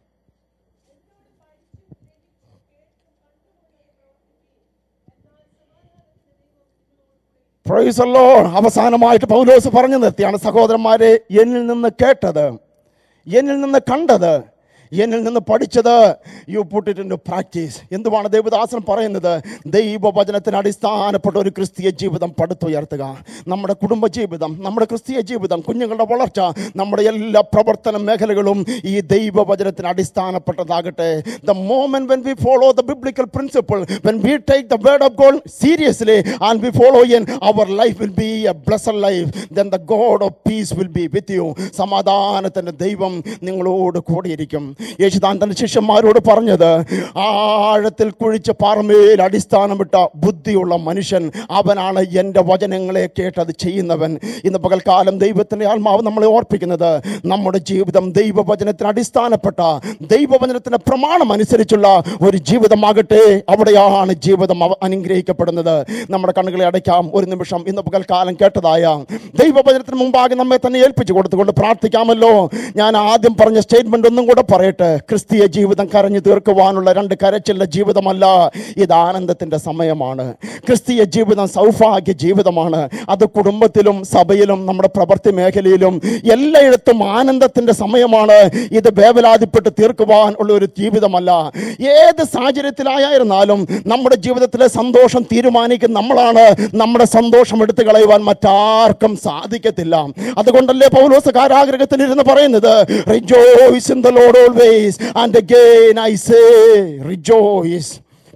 പ്രൈസല്ലോ അവസാനമായിട്ട് പൗലോസ് പറഞ്ഞു നിർത്തിയാണ് സഹോദരന്മാരെ എന്നിൽ നിന്ന് കേട്ടത് എന്നിൽ നിന്ന് കണ്ടത് എന്നിൽ നിന്ന് പഠിച്ചത് you put it in practice എന്തുവാണ് ദൈവദാസൻ പറയുന്നത് ദൈവവചനത്തിന് അടിസ്ഥാനപ്പെട്ട ഒരു ക്രിസ്തീയ ജീവിതം പടുത്തുയർത്തുക നമ്മുടെ കുടുംബ ജീവിതം നമ്മുടെ ക്രിസ്തീയ ജീവിതം കുഞ്ഞുങ്ങളുടെ വളർച്ച നമ്മുടെ എല്ലാ പ്രവർത്തന മേഖലകളും ഈ ദൈവവചനത്തിന് അടിസ്ഥാനപ്പെട്ടതാകട്ടെ the moment when we follow the biblical principle when we take the word of God seriously and we follow in our life will be a blessed life then the God of peace will be with you സമാധാനത്തിൻ്റെ ദൈവം നിങ്ങളോട് കൂടിയിരിക്കും യേശുദാൻ തൻ്റെ ശിഷ്യന്മാരോട് പറഞ്ഞത് ആഴത്തിൽ കുഴിച്ച് പാറമേൽ അടിസ്ഥാനമിട്ട ബുദ്ധിയുള്ള മനുഷ്യൻ അവനാണ് എൻ്റെ വചനങ്ങളെ കേട്ടത് ചെയ്യുന്നവൻ ഇന്ന് പകൽക്കാലം ദൈവത്തിൻ്റെ ആത്മാവ് നമ്മളെ ഓർപ്പിക്കുന്നത് നമ്മുടെ ജീവിതം ദൈവവചനത്തിന് അടിസ്ഥാനപ്പെട്ട ദൈവവചനത്തിൻ്റെ പ്രമാണം അനുസരിച്ചുള്ള ഒരു ജീവിതമാകട്ടെ അവിടെയാണ് ജീവിതം അവ- അനുഗ്രഹിക്കപ്പെടുന്നത് നമ്മുടെ കണ്ണുകളെ അടയ്ക്കാം ഒരു നിമിഷം ഇന്ന് പകൽക്കാലം കേട്ടതായ ദൈവവചനത്തിന് മുമ്പാകെ നമ്മെ തന്നെ ഏൽപ്പിച്ചു കൊടുത്തുകൊണ്ട് പ്രാർത്ഥിക്കാമല്ലോ ഞാൻ ആദ്യം പറഞ്ഞ സ്റ്റേറ്റ്മെന്റ് ഒന്നും കൂടെ പറയട്ടെ ക്രിസ്തീയ ജീവിതം കരഞ്ഞു തീർക്കുവാനുള്ള രണ്ട് കരച്ചിലുള്ള ജീവിതമല്ല ഇത് ആനന്ദത്തിന്റെ സമയമാണ് ക്രിസ്തീയ ജീവിതം സൗഭാഗ്യ ജീവിതമാണ് അത് കുടുംബത്തിലും സഭയിലും നമ്മുടെ പ്രവൃത്തി മേഖലയിലും എല്ലായിടത്തും ആനന്ദത്തിന്റെ സമയമാണ് ഇത് വേവലാതിപ്പെട്ട് തീർക്കുവാൻ ഉള്ള ഒരു ജീവിതമല്ല ഏത് സാഹചര്യത്തിലായിരുന്നാലും നമ്മുടെ ജീവിതത്തിലെ സന്തോഷം തീരുമാനിക്കുന്ന നമ്മളാണ് നമ്മുടെ സന്തോഷം എടുത്തു കളയുവാൻ മറ്റാർക്കും സാധിക്കത്തില്ല അതുകൊണ്ടല്ലേ പൗലോസ് കാരാഗ്രഹത്തിൽ ഇരുന്ന് പറയുന്നത് rejoice in the load always and again I say rejoice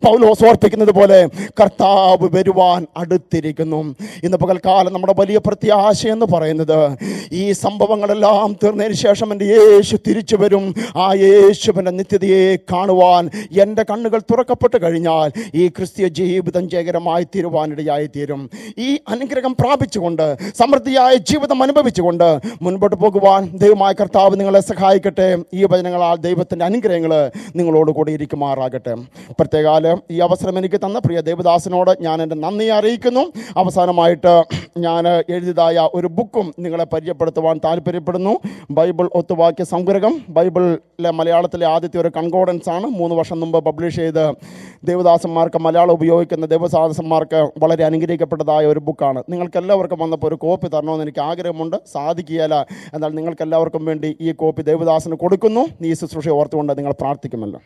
Paulose ഓർപ്പിക്കുന്നത് പോലെ കർത്താവ് വരുവാൻ അടുത്തിരിക്കുന്നു ഇന്ന് പകൽക്കാലം നമ്മുടെ വലിയ പ്രത്യാശ എന്ന് പറയുന്നത് ഈ സംഭവങ്ങളെല്ലാം തീർന്നതിന് ശേഷം എൻ്റെ യേശു തിരിച്ചു വരും ആ യേശുവിൻ്റെ നിത്യതയെ കാണുവാൻ എൻ്റെ കണ്ണുകൾ തുറക്കപ്പെട്ട് കഴിഞ്ഞാൽ ഈ ക്രിസ്തീയ ജീവിതം ജയകരമായി തീരുവാനിടയായി തീരും ഈ അനുഗ്രഹം പ്രാപിച്ചുകൊണ്ട് സമൃദ്ധിയായ ജീവിതം അനുഭവിച്ചുകൊണ്ട് മുൻപോട്ട് പോകുവാൻ ദൈവമായ കർത്താവ് നിങ്ങളെ സഹായിക്കട്ടെ ഈ വചനങ്ങളാൽ ദൈവത്തിൻ്റെ അനുഗ്രഹങ്ങൾ നിങ്ങളോട് കൂടി ഇരിക്കുമാറാകട്ടെ പ്രത്യേകാലം ഈ അവസരം എനിക്ക് തന്ന പ്രിയ ദേവദാസനോട് ഞാൻ എൻ്റെ നന്ദി അറിയിക്കുന്നു അവസാനമായിട്ട് ഞാൻ എഴുതിയതായ ഒരു ബുക്കും നിങ്ങളെ പരിചയപ്പെടുത്തുവാൻ താല്പര്യപ്പെടുന്നു ബൈബിൾ ഒത്തുവാക്യ സംഗ്രഹം ബൈബിളിലെ മലയാളത്തിലെ ആദ്യത്തെ ഒരു കൺകോഡൻസ് ആണ് മൂന്ന് വർഷം മുമ്പ് പബ്ലിഷ് ചെയ്ത് ദേവദാസന്മാർക്ക് മലയാളം ഉപയോഗിക്കുന്ന ദേവദാസന്മാർക്ക് വളരെ അനുഗ്രഹിക്കപ്പെട്ടതായ ഒരു ബുക്കാണ് നിങ്ങൾക്ക് എല്ലാവർക്കും വന്നപ്പോൾ ഒരു കോപ്പി തരണമെന്ന് എനിക്ക് ആഗ്രഹമുണ്ട് സാധിക്കുകയില്ല എന്നാൽ നിങ്ങൾക്ക് എല്ലാവർക്കും വേണ്ടി ഈ കോപ്പി ദേവദാസന് കൊടുക്കുന്നു ഈ ശുശ്രൂഷ ഓർത്തുകൊണ്ട് നിങ്ങൾ പ്രാർത്ഥിക്കുമല്ലോ